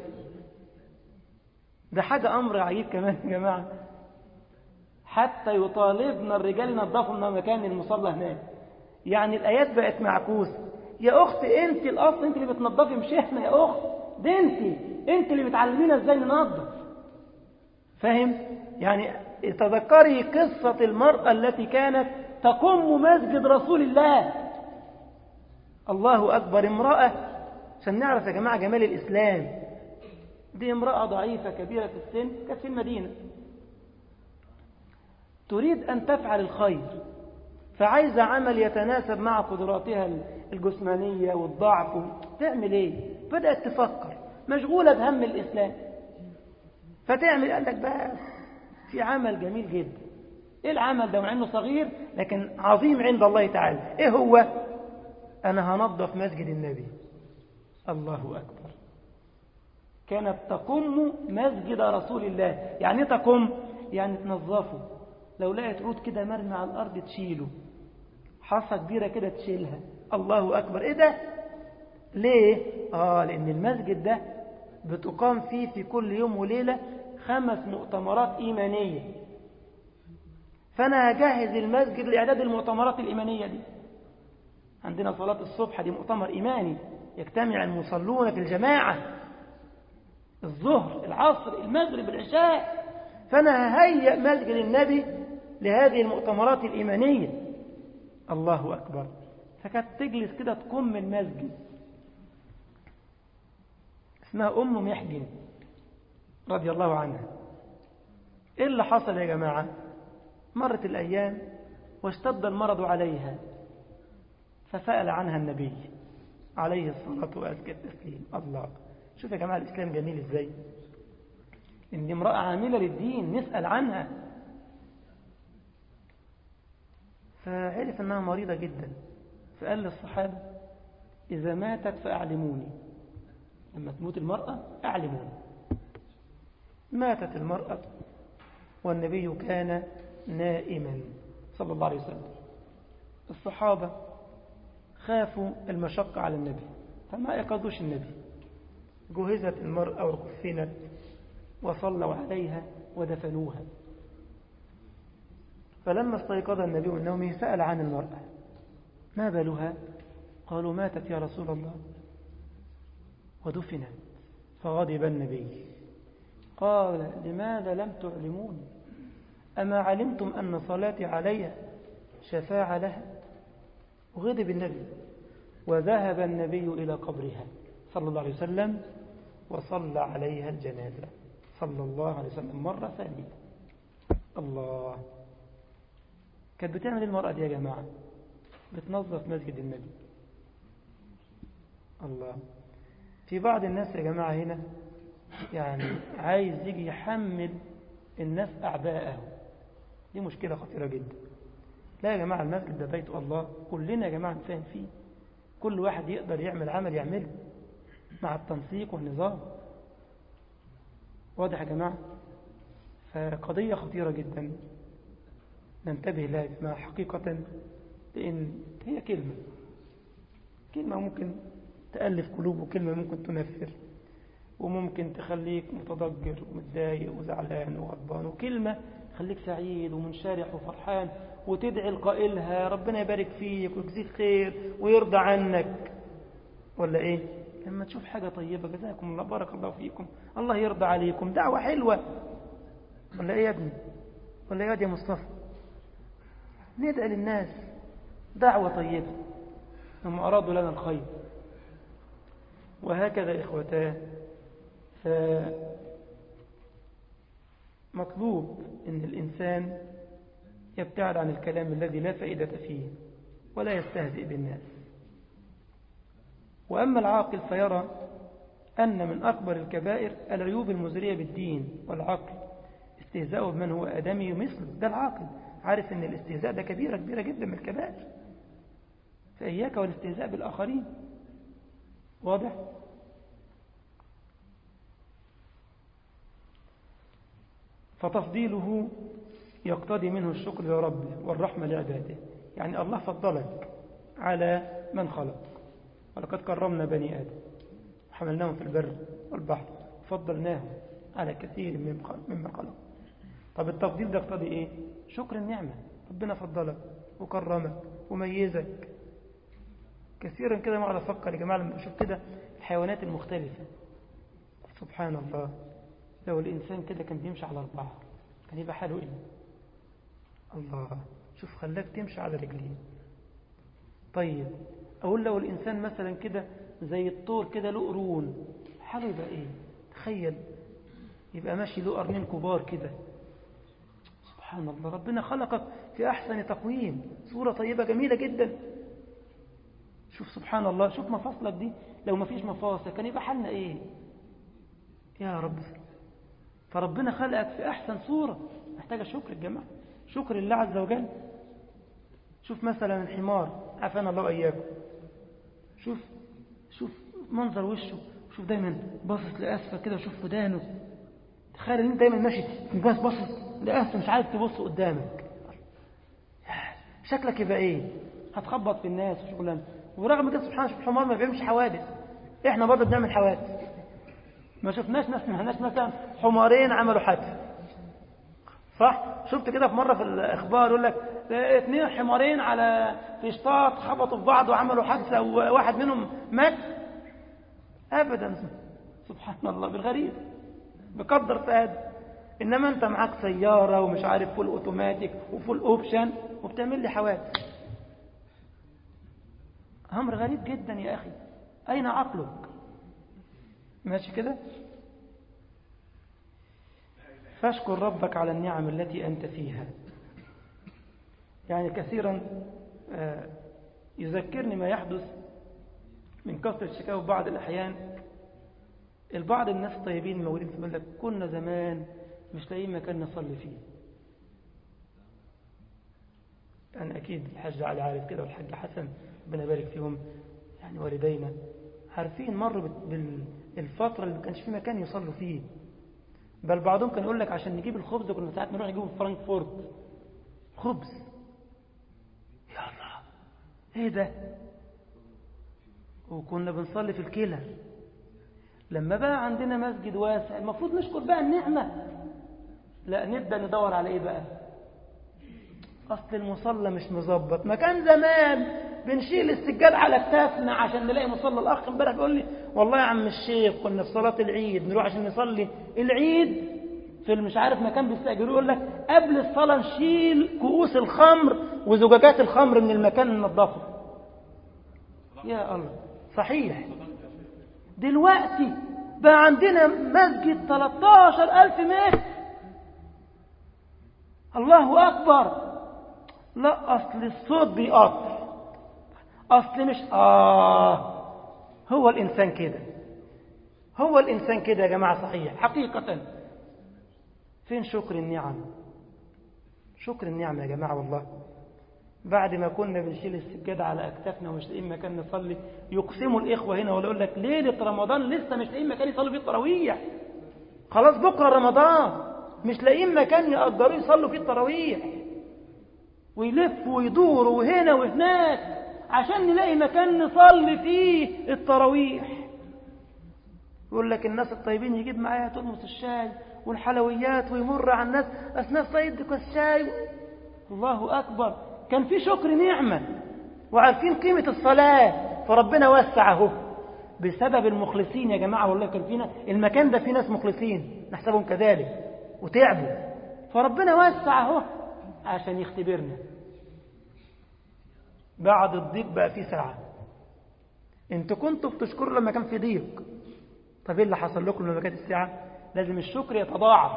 ده حاجه امر عجيب كمان يا جماعه حتى يطالبنا الرجال ينظفوا من مكان المصلى هناك يعني الايات بقت معكوسه يا اخت انت الاصل انت اللي بتنظفي مش احنا يا اخت ده انت انت اللي بتعلمينا ازاي ننظف فاهم يعني تذكري قصه المراه التي كانت تقم مسجد رسول الله الله أكبر امرأة عشان نعرف يا جماعة جمال الإسلام دي امرأة ضعيفة كبيرة في السن كانت في المدينة تريد أن تفعل الخير فعايزة عمل يتناسب مع قدراتها الجسمانية والضعف تعمل ايه بدأت تفكر مشغولة بهم الإسلام فتعمل قال لك بقى في عمل جميل جدا ايه العمل ده مع انه صغير لكن عظيم عند الله تعالى ايه هو انا هنظف مسجد النبي الله اكبر كانت تقم مسجد رسول الله يعني تقم يعني تنظفه لو لقيت عود كده مرمي على الارض تشيله حصى كبيره كده تشيلها الله اكبر ايه ده ليه اه لان المسجد ده بتقام فيه في كل يوم وليله خمس مؤتمرات ايمانيه فأنا هجهز المسجد لإعداد المؤتمرات الإيمانية دي عندنا صلاة الصبح دي مؤتمر إيماني يجتمع المصلون في الجماعة الظهر العصر المغرب العشاء فأنا ههيئ مسجد النبي لهذه المؤتمرات الإيمانية الله أكبر فكانت تجلس كده تقوم المسجد اسمها أم محجن رضي الله عنها إيه اللي حصل يا جماعة مرت الأيام واشتد المرض عليها فسأل عنها النبي عليه الصلاة وأزكى التسليم الله شوف يا جماعة الإسلام جميل إزاي إن امرأة عاملة للدين نسأل عنها فعرف أنها مريضة جدا فقال للصحابة إذا ماتت فأعلموني لما تموت المرأة أعلموني ماتت المرأة والنبي كان نائما صلى الله عليه وسلم الصحابة خافوا المشقة على النبي فما يقضوش النبي جهزت المرأة وكفنت وصلوا عليها ودفنوها فلما استيقظ النبي من نومه سأل عن المرأة ما بالها قالوا ماتت يا رسول الله ودفنت فغضب النبي قال لماذا لم تعلموني أما علمتم أن صلاتي عليها شفاعة لها وغضب النبي وذهب النبي إلى قبرها صلى الله عليه وسلم وصلى عليها الجنازة صلى الله عليه وسلم مرة ثانية الله كانت بتعمل المرأة دي يا جماعة بتنظف مسجد النبي الله في بعض الناس يا جماعة هنا يعني عايز يجي يحمل الناس أعباءه دي مشكلة خطيرة جدا لا يا جماعة المسجد ده بيت الله كلنا يا جماعة نساهم فيه كل واحد يقدر يعمل عمل يعمله مع التنسيق والنظام واضح يا جماعة فقضية خطيرة جدا ننتبه لها اسمها حقيقة لأن هي كلمة كلمة ممكن تألف قلوب وكلمة ممكن تنفر وممكن تخليك متضجر ومتضايق وزعلان وغضبان وكلمة تخليك سعيد ومنشرح وفرحان وتدعي لقائلها ربنا يبارك فيك ويجزيك خير ويرضى عنك ولا ايه لما تشوف حاجة طيبة جزاكم الله بارك الله فيكم الله يرضى عليكم دعوة حلوة ولا ايه يا ابني ولا ايه يا مصطفى ندعي للناس دعوة طيبة هم أرادوا لنا الخير وهكذا إخوتان فمطلوب أن الإنسان يبتعد عن الكلام الذي لا فائدة فيه ولا يستهزئ بالناس وأما العاقل فيرى أن من أكبر الكبائر العيوب المزرية بالدين والعقل استهزاءه بمن هو آدمي مثله ده العاقل عارف أن الاستهزاء ده كبيرة كبيرة جدا من الكبائر فإياك والاستهزاء بالآخرين واضح؟ فتفضيله يقتضي منه الشكر لربه والرحمة لعباده يعني الله فضلك على من خلق ولقد كرمنا بني آدم وحملناهم في البر والبحر وفضلناهم على كثير مما خلق طب التفضيل ده يقتضي ايه شكر النعمة ربنا فضلك وكرمك وميزك كثيرا كده ما اقعد افكر يا جماعه لما بشوف كده الحيوانات المختلفه سبحان الله لو الانسان كده كان بيمشي على اربعه كان يبقى حاله ايه الله شوف خلاك تمشي على رجلين طيب اقول لو الانسان مثلا كده زي الطور كده له قرون حاله يبقى ايه تخيل يبقى ماشي له قرنين كبار كده سبحان الله ربنا خلقك في احسن تقويم صوره طيبه جميله جدا شوف سبحان الله شوف مفاصلك دي لو ما فيش مفاصل كان يبقى حالنا ايه يا رب فربنا خلقك في احسن صورة محتاجة شكر الجماعة شكر الله عز وجل شوف مثلا الحمار عافانا الله اياكم شوف شوف منظر وشه شوف دايما باصص لاسفل كده وشوف ودانه تخيل ان انت دايما ماشي بس باصص لاسفل مش عارف تبص قدامك شكلك يبقى ايه هتخبط في الناس وشغلانه ورغم كده سبحان الله الحمار ما بيعملش حوادث احنا برضه بنعمل حوادث ما شفناش ناس ما سمعناش مثلا حمارين عملوا حادثه صح شفت كده في مره في الاخبار يقول لك اثنين حمارين على في شطاط خبطوا في بعض وعملوا حادثه وواحد منهم مات ابدا سبحان الله بالغريب بقدر فاد انما انت معاك سياره ومش عارف فول اوتوماتيك وفول اوبشن وبتعمل لي حوادث أمر غريب جدا يا أخي أين عقلك ماشي كده فاشكر ربك على النعم التي أنت فيها يعني كثيرا يذكرني ما يحدث من كثرة الشكاوى بعض الأحيان البعض الناس الطيبين الموجودين في الملك كنا زمان مش لاقيين مكان نصلي فيه أنا أكيد الحاج علي عارف كده والحاج حسن ربنا يبارك فيهم يعني والدينا عارفين مروا بالفترة اللي ما كانش في مكان يصلوا فيه بل بعضهم كان يقول لك عشان نجيب الخبز كنا ساعات نروح نجيبه في فرانكفورت خبز يا الله ايه ده وكنا بنصلي في الكلى لما بقى عندنا مسجد واسع المفروض نشكر بقى النعمة لا نبدأ ندور على ايه بقى اصل المصلى مش مظبط ما كان زمان بنشيل السجاد على كتافنا عشان نلاقي مصلى الاخ امبارح بيقول لي والله يا عم الشيخ كنا في صلاه العيد نروح عشان نصلي العيد في مش عارف مكان بيستأجروه يقول لك قبل الصلاة نشيل كؤوس الخمر وزجاجات الخمر من المكان ننظفه يا الله صحيح دلوقتي بقى عندنا مسجد 13 ألف متر الله أكبر لا أصل الصوت بيقطع أصل مش آه هو الإنسان كده هو الإنسان كده يا جماعة صحيح حقيقة فين شكر النعم شكر النعم يا جماعة والله بعد ما كنا بنشيل السجادة على أكتافنا ومش لاقيين مكان نصلي يقسموا الإخوة هنا ولا يقول لك ليلة رمضان لسه مش لاقيين مكان يصلوا فيه التراويح خلاص بكرة رمضان مش لاقيين مكان يقدروا يصلوا فيه التراويح ويلفوا ويدوروا وهنا وهناك عشان نلاقي مكان نصلي فيه التراويح يقول لك الناس الطيبين يجيب معايا ترمس الشاي والحلويات ويمر على الناس أثناء صيد كوس شاي الله أكبر كان في شكر نعمة وعارفين قيمة الصلاة فربنا وسع اهو بسبب المخلصين يا جماعة والله كان فينا المكان ده فيه ناس مخلصين نحسبهم كذلك وتعبوا فربنا وسع اهو عشان يختبرنا بعد الضيق بقى في ساعة انتوا كنتوا بتشكروا لما كان في ضيق طب ايه اللي حصل لكم لما كانت الساعة لازم الشكر يتضاعف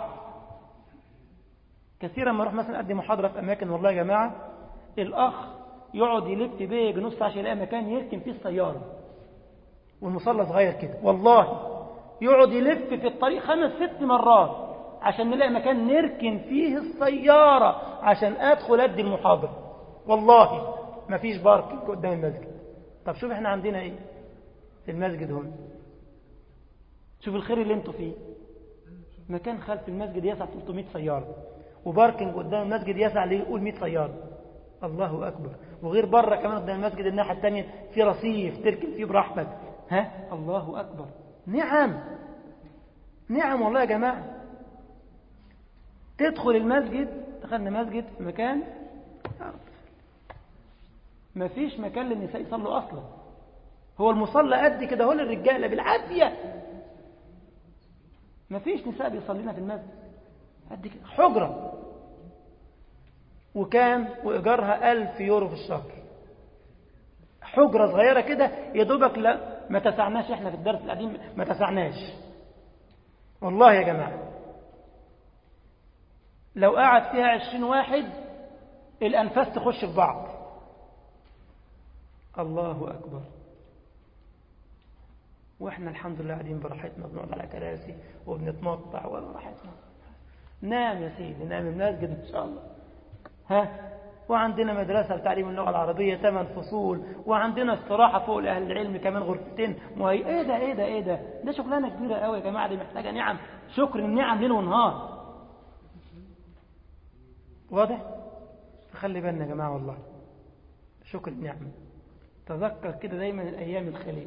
كثيرا ما اروح مثلا ادي محاضرة في اماكن والله يا جماعة الاخ يقعد يلف بيه نص عشان يلاقي مكان يركن فيه السيارة والمصلى صغير كده والله يقعد يلف في الطريق خمس ست مرات عشان نلاقي مكان نركن فيه السيارة عشان ادخل ادي المحاضرة والله ما فيش باركنج قدام المسجد طب شوف احنا عندنا ايه في المسجد هنا شوف الخير اللي انتوا فيه مكان خلف المسجد يسع 300 سيارة وباركنج قدام المسجد يسع ليه يقول 100 سيارة الله أكبر وغير بره كمان قدام المسجد الناحية الثانية في رصيف تركن فيه براحتك ها الله أكبر نعم نعم والله يا جماعة تدخل المسجد دخلنا مسجد في مكان ما فيش مكان للنساء يصلوا أصلا هو المصلى قد كده هو للرجالة بالعافية ما فيش نساء بيصلينا في المسجد قد كده حجرة وكام وإيجارها ألف يورو في الشهر حجرة صغيرة كده يا دوبك لا ما تسعناش احنا في الدرس القديم ما تسعناش والله يا جماعة لو قعد فيها عشرين واحد الأنفاس تخش في بعض الله أكبر واحنا الحمد لله قاعدين براحتنا بنقعد على كراسي وبنتمطع وبراحتنا نام يا سيدي نام المسجد ان شاء الله ها وعندنا مدرسة لتعليم اللغة العربية ثمان فصول وعندنا استراحة فوق لأهل العلم كمان غرفتين وهي ايه ده ايه ده ايه ده ده شغلانة كبيرة قوي يا جماعة دي محتاجة نعم شكر النعم ليل ونهار واضح فخلي بالنا يا جماعة والله شكر النعمة تذكر كده دايما الأيام الخلية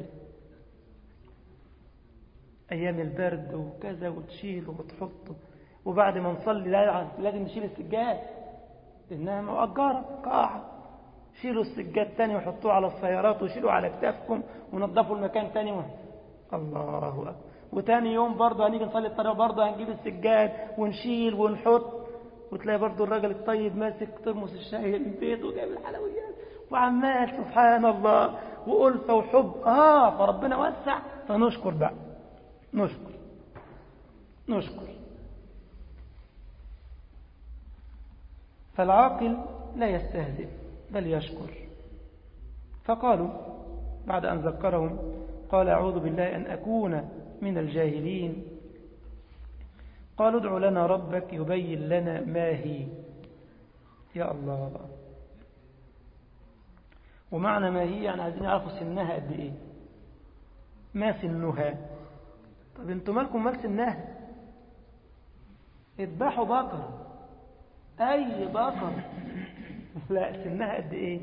أيام البرد وكذا وتشيل وتحطه وبعد ما نصلي لازم نشيل السجاد إنها مؤجرة قاعة شيلوا السجاد تاني وحطوه على السيارات وشيلوا على كتافكم ونظفوا المكان تاني و... الله أكبر وتاني يوم برضه هنيجي نصلي الطريق برضه هنجيب السجاد ونشيل ونحط وتلاقي برضه الراجل الطيب ماسك ترمس الشاي من بيته وجايب الحلويات وعمال سبحان الله وألفة وحب آه فربنا وسع فنشكر بقى نشكر نشكر فالعاقل لا يستهزئ بل يشكر فقالوا بعد أن ذكرهم قال أعوذ بالله أن أكون من الجاهلين قالوا ادع لنا ربك يبين لنا ما هي يا الله ومعنى ما هي يعني عايزين يعرفوا سنها قد ايه ما سنها طب انتوا مالكم مال سنها اذبحوا بقرة اي بقرة لا سنها قد ايه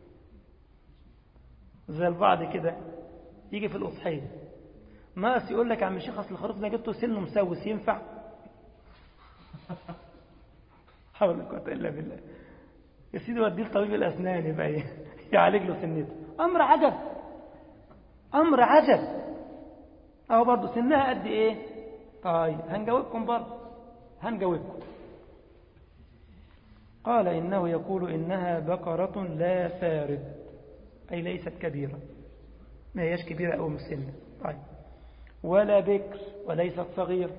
زي البعض كده يجي في الأضحية ناقص يقول لك يا عم الشيخ اصل الخروف ده جبته سنه مسوس ينفع حول ولا قوه الا بالله يا سيدي وديه لطبيب الاسنان يبقى يعالج له سنته امر عجب امر عجب اهو برضه سنها قد ايه طيب هنجاوبكم برضه هنجاوبكم قال إنه يقول إنها بقرة لا فارد أي ليست كبيرة ما هيش كبيرة أو مسنة طيب ولا بكر وليست صغيرة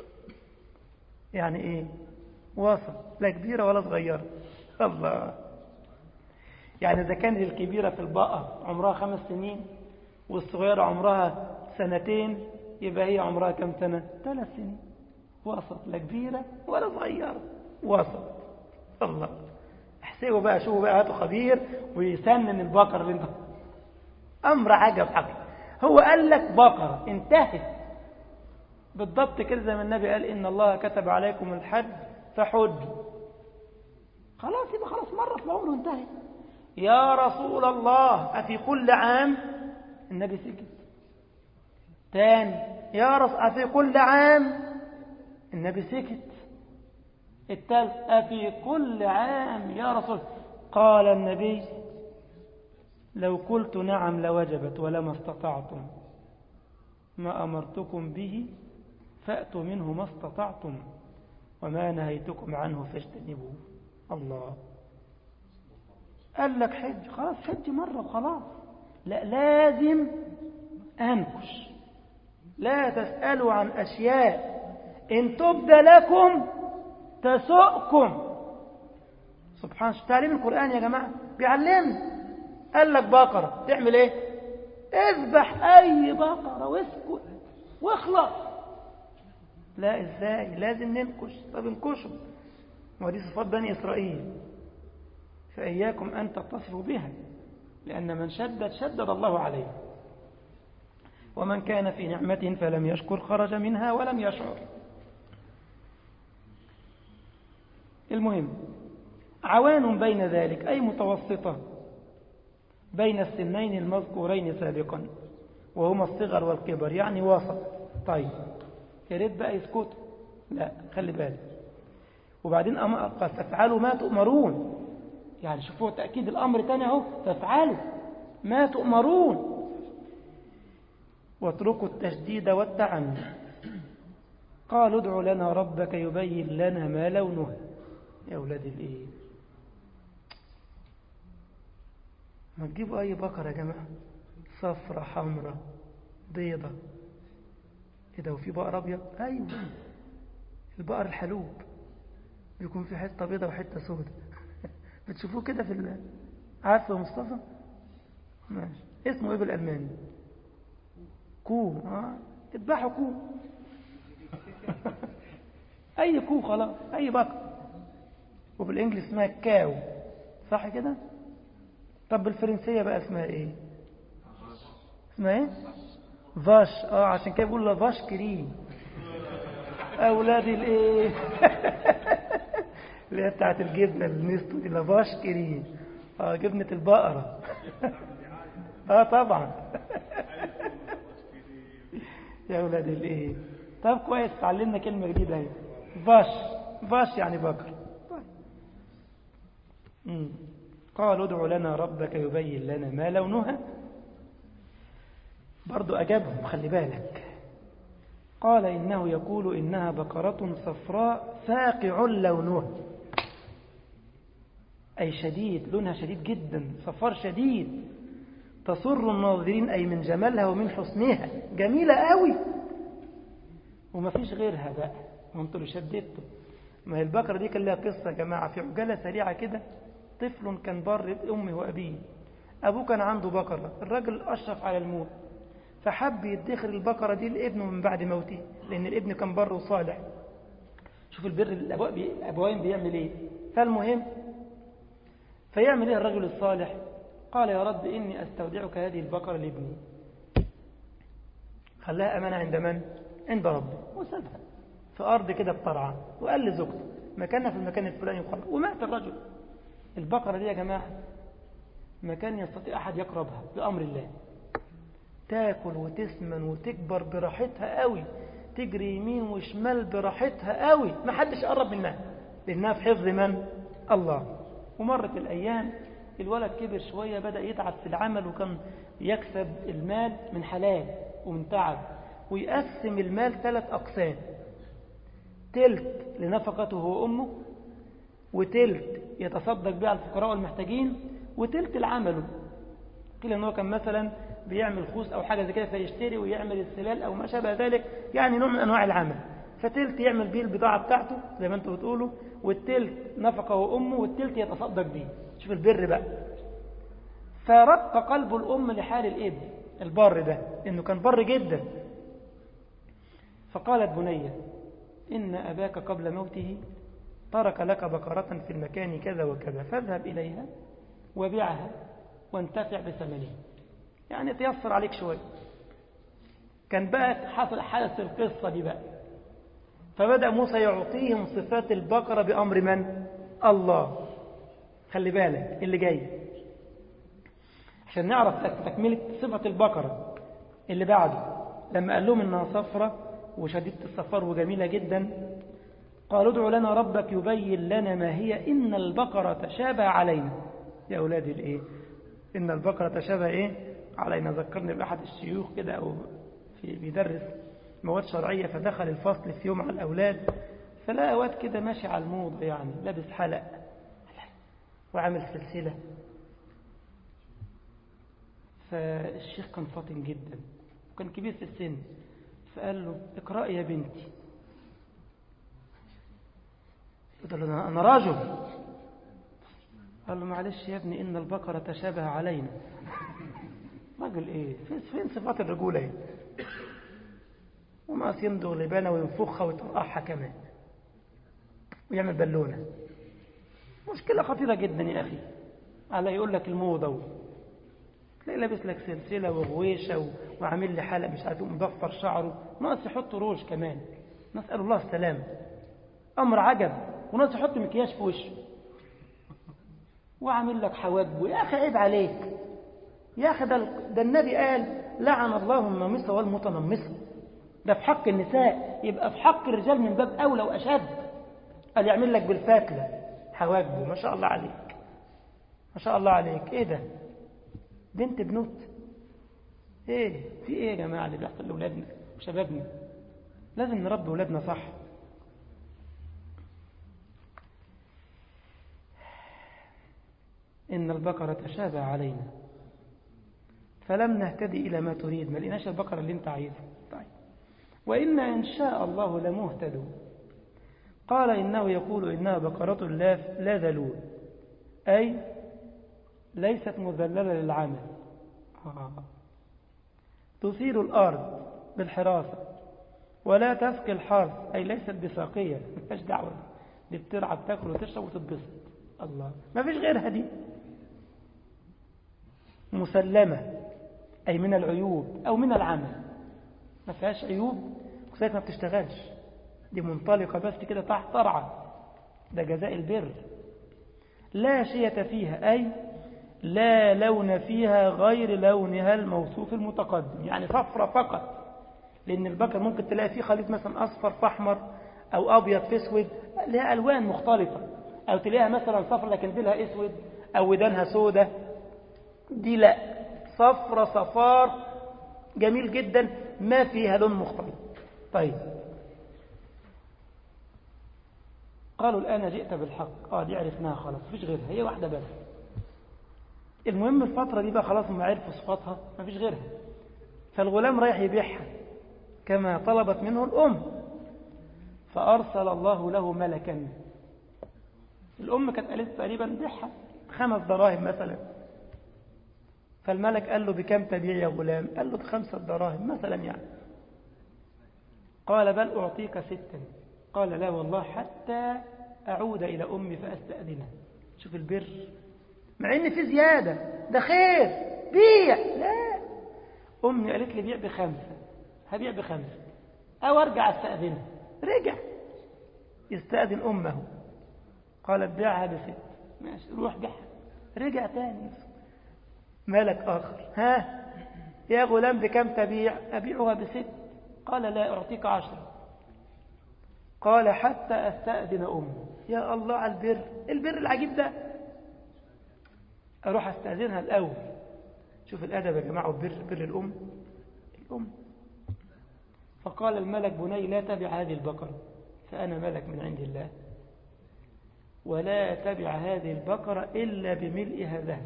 يعني إيه وسط لا كبيرة ولا صغيرة الله يعني إذا كانت الكبيرة في البقر عمرها خمس سنين والصغيرة عمرها سنتين يبقى هي عمرها كم سنة ثلاث سنين وسط لا كبيرة ولا صغيرة وسط الله احسبوا بقى شوفوا بقى هاتوا خبير ويسنن البقر اللي انت امر عجب حقيقي هو قال لك بقرة انتهت بالضبط كده زي ما النبي قال إن الله كتب عليكم الحج فحجوا خلاص يبقى خلاص مرة في العمر وانتهت يا رسول الله أفي كل عام النبي سكت تاني يا رسول أفي كل عام النبي سكت التالت أفي كل عام يا رسول قال النبي لو قلت نعم لوجبت ولما استطعتم ما أمرتكم به فأتوا منه ما استطعتم وما نهيتكم عنه فاجتنبوه الله قال لك حج خلاص حج مرة وخلاص لا لازم أنكش لا تسألوا عن أشياء إن تبدى لكم تسؤكم سبحان الله تعليم القرآن يا جماعة بيعلمنا قال لك بقرة تعمل ايه اذبح اي بقرة واسكت واخلص لا ازاي لازم ننكش طب انكشوا ودي صفات بني اسرائيل فاياكم ان تتصلوا بها لان من شدد شدد الله عليه ومن كان في نعمة فلم يشكر خرج منها ولم يشعر المهم عوان بين ذلك أي متوسطة بين السنين المذكورين سابقا وهما الصغر والكبر يعني وسط طيب يا ريت بقى يسكتوا لا خلي بالك وبعدين قد تفعلوا ما تؤمرون يعني شوفوا تأكيد الأمر تاني اهو تفعلوا ما تؤمرون واتركوا التشديد والتعني قالوا ادع لنا ربك يبين لنا ما لونه يا أولاد الإيه ما تجيبوا أي بقرة يا جماعة صفرة حمرة بيضة إيه ده وفي بقر أبيض أيوة البقر الحلوب بيكون في حتة بيضة وحتة سودة بتشوفوه كده في ال... عارفه يا مصطفى ماشي اسمه ايه بالألماني كو اه اذبحوا كو اي كو خلاص اي بقر وبالانجليزي اسمها كاو صح كده طب بالفرنسية بقى اسمها ايه اسمها ايه فاش اه عشان كده بيقول له فاش كريم اولادي الايه اللي هي بتاعت الجبنه النستو دي لافاش كريم اه جبنه البقره اه طبعا يا اولاد الايه طب كويس اتعلمنا كلمه جديده اهي فاش فاش يعني بقر طيب. قالوا ادع لنا ربك يبين لنا ما لونها برضو أجابهم خلي بالك قال إنه يقول إنها بقرة صفراء فاقع لونها أي شديد لونها شديد جدا صفار شديد تسر الناظرين أي من جمالها ومن حسنها جميلة قوي وما فيش غيرها بقى وانتوا اللي شددتوا ما هي البقرة دي كان لها قصة يا جماعة في عجالة سريعة كده طفل كان بر بأمه وأبيه أبوه كان عنده بقرة الراجل أشرف على الموت فحب يدخر البقرة دي لابنه من بعد موته لأن الابن كان بر وصالح شوف البر الأبوين بيعمل إيه فالمهم فيعمل إيه الرجل الصالح قال يا رب إني أستودعك هذه البقرة لابني خلاها أمانة عند من؟ عند ربي وسابها في أرض كده بطرعة وقال لزوجته مكانها في المكان الفلاني وخلاص ومات الرجل البقرة دي يا جماعة ما كان يستطيع أحد يقربها بأمر الله تاكل وتسمن وتكبر براحتها قوي تجري يمين وشمال براحتها قوي ما حدش قرب منها لأنها في حفظ من؟ الله ومرت الأيام الولد كبر شوية بدأ يتعب في العمل وكان يكسب المال من حلال ومن تعب ويقسم المال ثلاث أقسام تلت لنفقته هو أمه وتلت يتصدق بها الفقراء والمحتاجين وتلت لعمله قيل ان هو كان مثلا بيعمل خوص او حاجه زي كده فيشتري ويعمل السلال او ما شابه ذلك يعني نوع من انواع العمل فتلت يعمل بيه البضاعه بتاعته زي ما انتم بتقولوا والتلت نفقه امه والتلت يتصدق بيه شوف البر بقى فرق قلب الام لحال الابن البر ده انه كان بر جدا فقالت بني ان اباك قبل موته ترك لك بقرة في المكان كذا وكذا فاذهب إليها وبيعها وانتفع بثمنها يعني تيسر عليك شوية كان بقى حصل حدث القصة دي بقى فبدأ موسى يعطيهم صفات البقرة بأمر من؟ الله خلي بالك اللي جاي عشان نعرف تكملة صفة البقرة اللي بعده لما قال لهم إنها صفرة وشديدة الصفار وجميلة جدا قالوا ادع لنا ربك يبين لنا ما هي إن البقرة تشابه علينا يا أولادي الإيه إن البقرة تشابه إيه علينا ذكرني بأحد الشيوخ كده أو في بيدرس مواد شرعية فدخل الفصل في يوم على الأولاد فلا واد كده ماشي على الموضة يعني لابس حلق وعامل سلسلة فالشيخ كان فاطن جدا وكان كبير في السن فقال له اقرأ يا بنتي قال له أنا راجل قال له معلش يا ابني إن البقرة تشابه علينا راجل إيه فين صفات الرجولة إيه وما يمضغ لبانة وينفخها ويطرقعها كمان ويعمل بالونة مشكلة خطيرة جدا يا أخي على يقول لك الموضة تلاقي لابس لك سلسلة وغويشة وعامل لي حلق مش عارف مضفر شعره ناقص يحط روج كمان نسأل الله السلامة أمر عجب وناس يحط مكياج في وشه وعامل لك حواجبه يا أخي عيب عليك يا أخي ده, ده النبي قال لعن الله النامصة والمتنمصة ده في حق النساء يبقى في حق الرجال من باب أولى وأشد قال يعمل لك بالفاتلة حواجبه ما شاء الله عليك ما شاء الله عليك ايه ده بنت بنوت ايه في ايه يا جماعة اللي بيحصل لأولادنا وشبابنا لازم نربي أولادنا صح إن البقرة تشابه علينا فلم نهتدي إلى ما تريد ما لقيناش البقرة اللي انت عايزها طيب وإن إن شاء الله لمهتدون قال إنه يقول إنها بقرة لا, لا ذلول أي ليست مذللة للعمل آه. تثير الأرض بالحراسة ولا تسقي الحرث أي ليست بساقية مفيش دعوة دي بترعى بتاكل وتشرب وتتبسط الله ما فيش غيرها دي مسلمة أي من العيوب أو من العمل ما فيهاش عيوب وساعتها ما بتشتغلش دي منطلقة بس كده تحت طرعة ده جزاء البر لا شية فيها أي لا لون فيها غير لونها الموصوف المتقدم يعني صفرة فقط لأن البكر ممكن تلاقي فيه خليط مثلا أصفر في أحمر أو أبيض في أسود لها ألوان مختلطة أو تلاقيها مثلا صفرة لكن ديلها أسود أو ودانها سودة دي لا صفرة صفار جميل جدا ما فيها لون مختلط طيب قالوا الآن جئت بالحق آه دي عرفناها خلاص مفيش غيرها هي واحدة بس المهم الفترة دي بقى خلاص هم عرفوا صفاتها مفيش غيرها فالغلام رايح يبيعها كما طلبت منه الأم فأرسل الله له ملكا الأم كانت قالت تقريبا بيعها خمس دراهم مثلا فالملك قال له بكم تبيع يا غلام قال له بخمسة دراهم مثلا يعني قال بل أعطيك ستا قال لا والله حتى أعود إلى أمي فأستأذنها شوف البر مع إن في زيادة ده خير بيع لا أمي قالت لي بيع بخمسة هبيع بخمسة أو أرجع أستأذنها رجع يستأذن أمه قالت بيعها بست ماشي روح بيعها رجع تاني مالك آخر ها يا غلام بكم تبيع أبيعها بست قال لا أعطيك عشرة قال حتى أستأذن أمي يا الله على البر البر العجيب ده أروح أستأذنها الأول شوف الأدب يا جماعة وبر بر الأم الأم فقال الملك بني لا تبع هذه البقرة فأنا ملك من عند الله ولا تبع هذه البقرة إلا بملئها ذهب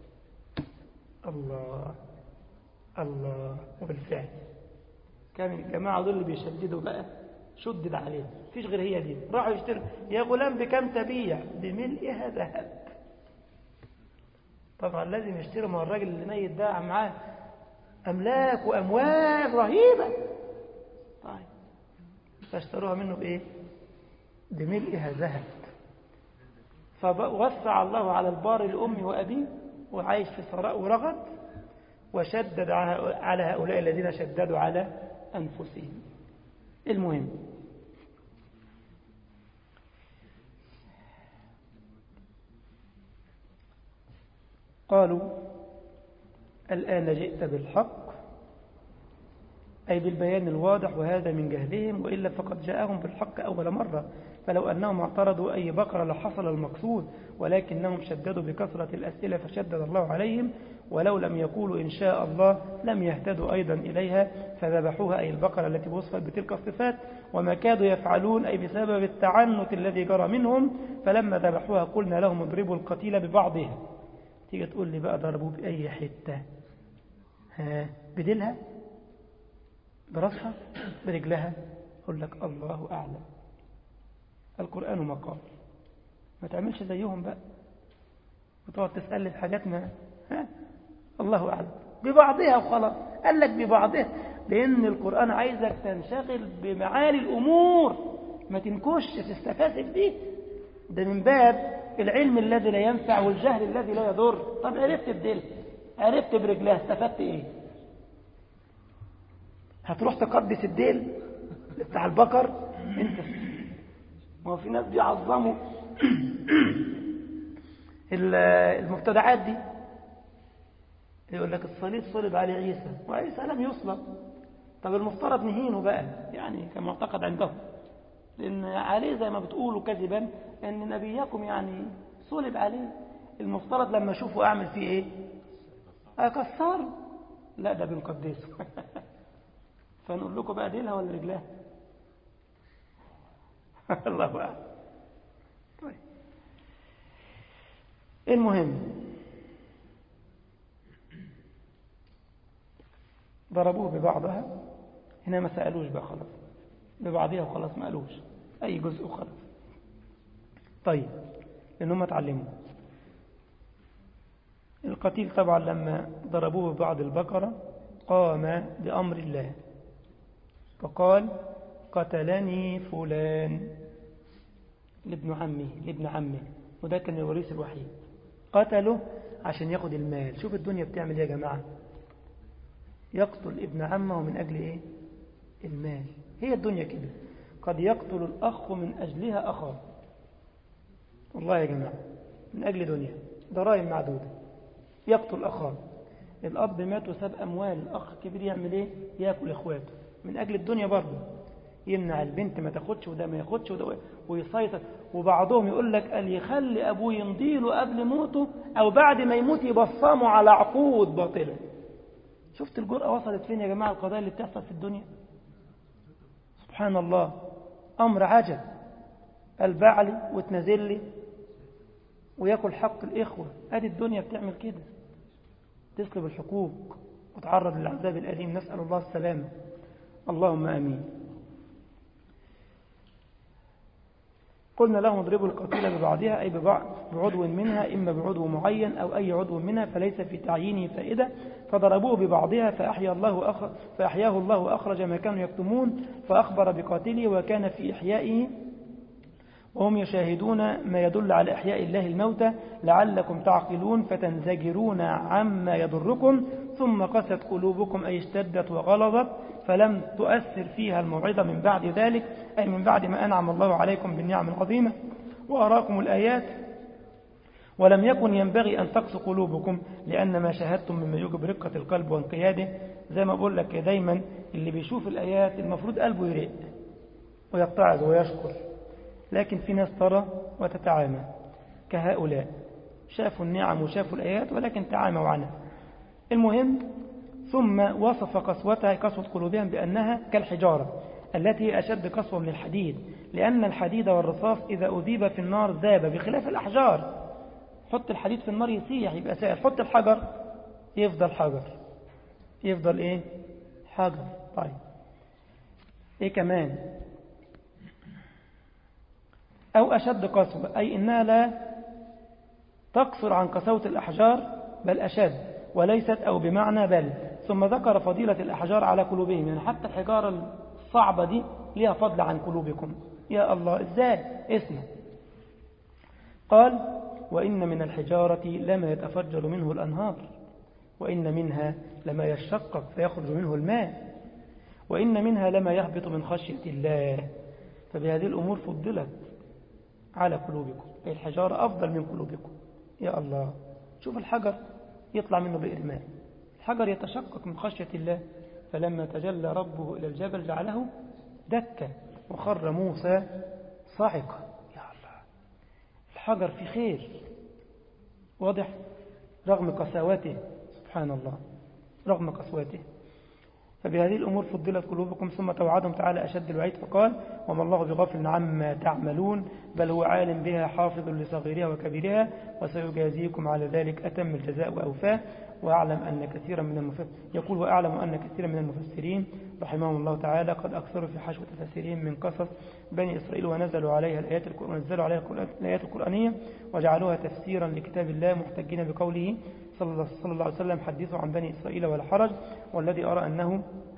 الله الله وبالفعل كان الجماعة دول اللي بيشددوا بقى شدد عليهم فيش غير هي دي راحوا يشتروا يا غلام بكم تبيع بملئها ذهب طبعا لازم يشتروا مع الراجل اللي ميت ده معاه أملاك وأموال رهيبة طيب فاشتروها منه بإيه بملئها ذهب فوسع الله على البار الأم وأبيه وعايش في ثراء ورغد وشدد على هؤلاء الذين شددوا على أنفسهم المهم قالوا الآن جئت بالحق أي بالبيان الواضح وهذا من جهلهم وإلا فقد جاءهم بالحق أول مرة فلو أنهم اعترضوا أي بقرة لحصل المقصود ولكنهم شددوا بكثرة الأسئلة فشدد الله عليهم ولو لم يقولوا إن شاء الله لم يهتدوا أيضا إليها فذبحوها أي البقرة التي وصفت بتلك الصفات وما كادوا يفعلون أي بسبب التعنت الذي جرى منهم فلما ذبحوها قلنا لهم اضربوا القتيل ببعضها تيجي تقول لي بقى ضربوه بأي حتة ها بديلها براسها برجلها أقول لك الله أعلم القرآن مقال ما تعملش زيهم بقى وتقعد تسأل في حاجات ما ها الله أعلم ببعضها وخلاص قال لك ببعضها لأن القرآن عايزك تنشغل بمعالي الأمور ما تنكش تستفاسف دي ده من باب العلم الذي لا ينفع والجهل الذي لا يضر طب عرفت بدل عرفت برجلها استفدت ايه هتروح تقدس الديل بتاع البقر انت ما هو في ناس بيعظموا المبتدعات دي يقول لك الصليب صلب على عيسى وعيسى لم يصلب طب المفترض نهينه بقى يعني كمعتقد عندهم لأن عليه زي ما بتقولوا كذبا أن نبيكم يعني صلب عليه المفترض لما أشوفه أعمل فيه إيه أكسره لا ده بنقدسه فنقول لكم بقى ديلها ولا رجلها الله أعلم طيب المهم ضربوه ببعضها هنا ما سألوش بقى خلاص ببعضها وخلاص ما قالوش أي جزء وخلاص طيب لأنهم اتعلموا القتيل طبعا لما ضربوه ببعض البقرة قام بأمر الله فقال قتلني فلان لابن عمه لابن عمه وده كان الوريث الوحيد قتله عشان ياخد المال شوف الدنيا بتعمل ايه يا جماعة يقتل ابن عمه من أجل ايه المال هي الدنيا كده قد يقتل الأخ من أجلها أخاه والله يا جماعة من أجل دنيا ضرائب معدودة يقتل أخاه الأب مات وساب أموال الأخ الكبير يعمل إيه يأكل إخواته من أجل الدنيا برضه يمنع البنت ما تاخدش وده ما ياخدش وده ويسيطر وبعضهم يقول لك قال يخلي أبوه يمضيله قبل موته أو بعد ما يموت يبصمه على عقود باطلة شفت الجرأة وصلت فين يا جماعة القضايا اللي بتحصل في الدنيا سبحان الله أمر عجب الباع لي وتنزل لي وياكل حق الإخوة هذه الدنيا بتعمل كده تسلب الحقوق وتعرض للعذاب الأليم نسأل الله السلامة اللهم آمين قلنا لهم اضربوا القتيل ببعضها أي ببعض بعضو منها إما بعضو معين أو أي عضو منها فليس في تعيينه فائدة فضربوه ببعضها فأحيا الله أخر فأحياه الله أخرج ما كانوا يكتمون فأخبر بقاتله وكان في إحيائه وهم يشاهدون ما يدل على إحياء الله الموتى لعلكم تعقلون فتنزجرون عما يضركم ثم قست قلوبكم أي اشتدت وغلظت فلم تؤثر فيها الموعظة من بعد ذلك أي من بعد ما أنعم الله عليكم بالنعم العظيمة وأراكم الآيات ولم يكن ينبغي أن تقسو قلوبكم لأن ما شاهدتم مما يوجب رقة القلب وانقياده زي ما بقول لك دايما اللي بيشوف الآيات المفروض قلبه يرق ويتعظ ويشكر لكن في ناس ترى وتتعامى كهؤلاء شافوا النعم وشافوا الآيات ولكن تعاموا عنها المهم ثم وصف قسوتها قسوة قلوبهم بأنها كالحجارة التي هي أشد قسوة من الحديد لأن الحديد والرصاص إذا أذيب في النار ذاب بخلاف الأحجار حط الحديد في النار يسيح يبقى سائل حط الحجر يفضل حجر يفضل إيه حجر طيب إيه كمان أو أشد قسوة أي إنها لا تقصر عن قسوة الأحجار بل أشد وليست أو بمعنى بل ثم ذكر فضيلة الأحجار على قلوبهم يعني حتى الحجارة الصعبة دي لها فضل عن قلوبكم يا الله إزاي اسمع قال وإن من الحجارة لما يتفجر منه الأنهار وإن منها لما يشقق فيخرج منه الماء وإن منها لما يهبط من خشية الله فبهذه الأمور فضلت على قلوبكم أي الحجارة أفضل من قلوبكم يا الله شوف الحجر يطلع منه بئر ماء الحجر يتشقق من خشية الله فلما تجلى ربه إلى الجبل جعله دكا وخر موسى صعقا يا الله الحجر في خير واضح رغم قساوته سبحان الله رغم قسوته فبهذه الأمور فضلت قلوبكم ثم توعدهم تعالى أشد الوعيد فقال وما الله بغافل عما تعملون بل هو عالم بها حافظ لصغيرها وكبيرها وسيجازيكم على ذلك أتم الجزاء وأوفاه وأعلم أن كثيرا من المفسرين يقول وأعلم أن كثيرا من المفسرين رحمهم الله تعالى قد أكثروا في حشو تفسيرهم من قصص بني إسرائيل ونزلوا عليها الآيات ونزلوا عليها الآيات القرآنية وجعلوها تفسيرا لكتاب الله محتجين بقوله صلى الله عليه وسلم حدثوا عن بني إسرائيل ولا حرج والذي أرى أنه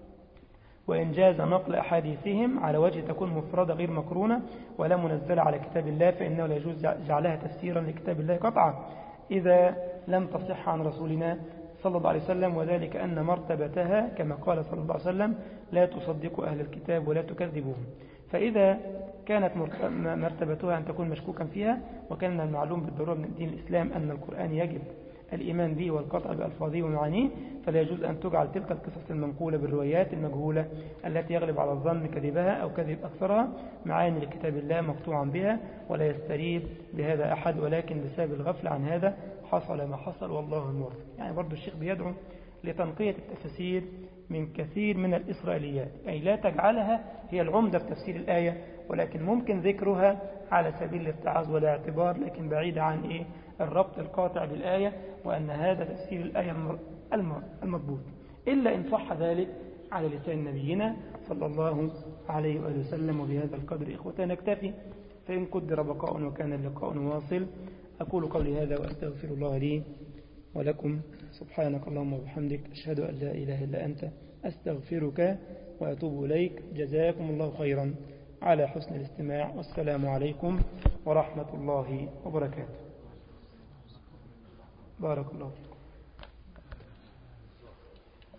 وإن جاز نقل أحاديثهم على وجه تكون مفردة غير مقرونة ولا منزلة على كتاب الله فإنه لا يجوز جعلها تفسيرا لكتاب الله قطعا إذا لم تصح عن رسولنا صلى الله عليه وسلم وذلك أن مرتبتها كما قال صلى الله عليه وسلم لا تصدق أهل الكتاب ولا تكذبوهم فإذا كانت مرتبتها أن تكون مشكوكا فيها وكان المعلوم بالضرورة من دين الإسلام أن القرآن يجب الإيمان به والقطع بألفاظه ومعانيه فلا يجوز أن تجعل تلك القصص المنقولة بالروايات المجهولة التي يغلب على الظن كذبها أو كذب أكثرها معاني لكتاب الله مقطوعا بها ولا يستريب بهذا أحد ولكن بسبب الغفل عن هذا حصل ما حصل والله الموفق يعني برضو الشيخ بيدعو لتنقية التفسير من كثير من الإسرائيليات أي لا تجعلها هي العمدة في تفسير الآية ولكن ممكن ذكرها على سبيل الاتعاظ والاعتبار لكن بعيد عن إيه الربط القاطع بالآية وأن هذا تفسير الآية المضبوط إلا إن صح ذلك على لسان نبينا صلى الله عليه وآله وسلم وبهذا القدر إخوتنا نكتفي فإن قدر بقاء وكان اللقاء واصل أقول قولي هذا وأستغفر الله لي ولكم سبحانك اللهم وبحمدك أشهد أن لا إله إلا أنت أستغفرك وأتوب إليك جزاكم الله خيرا على حسن الاستماع والسلام عليكم ورحمة الله وبركاته بارك الله فيك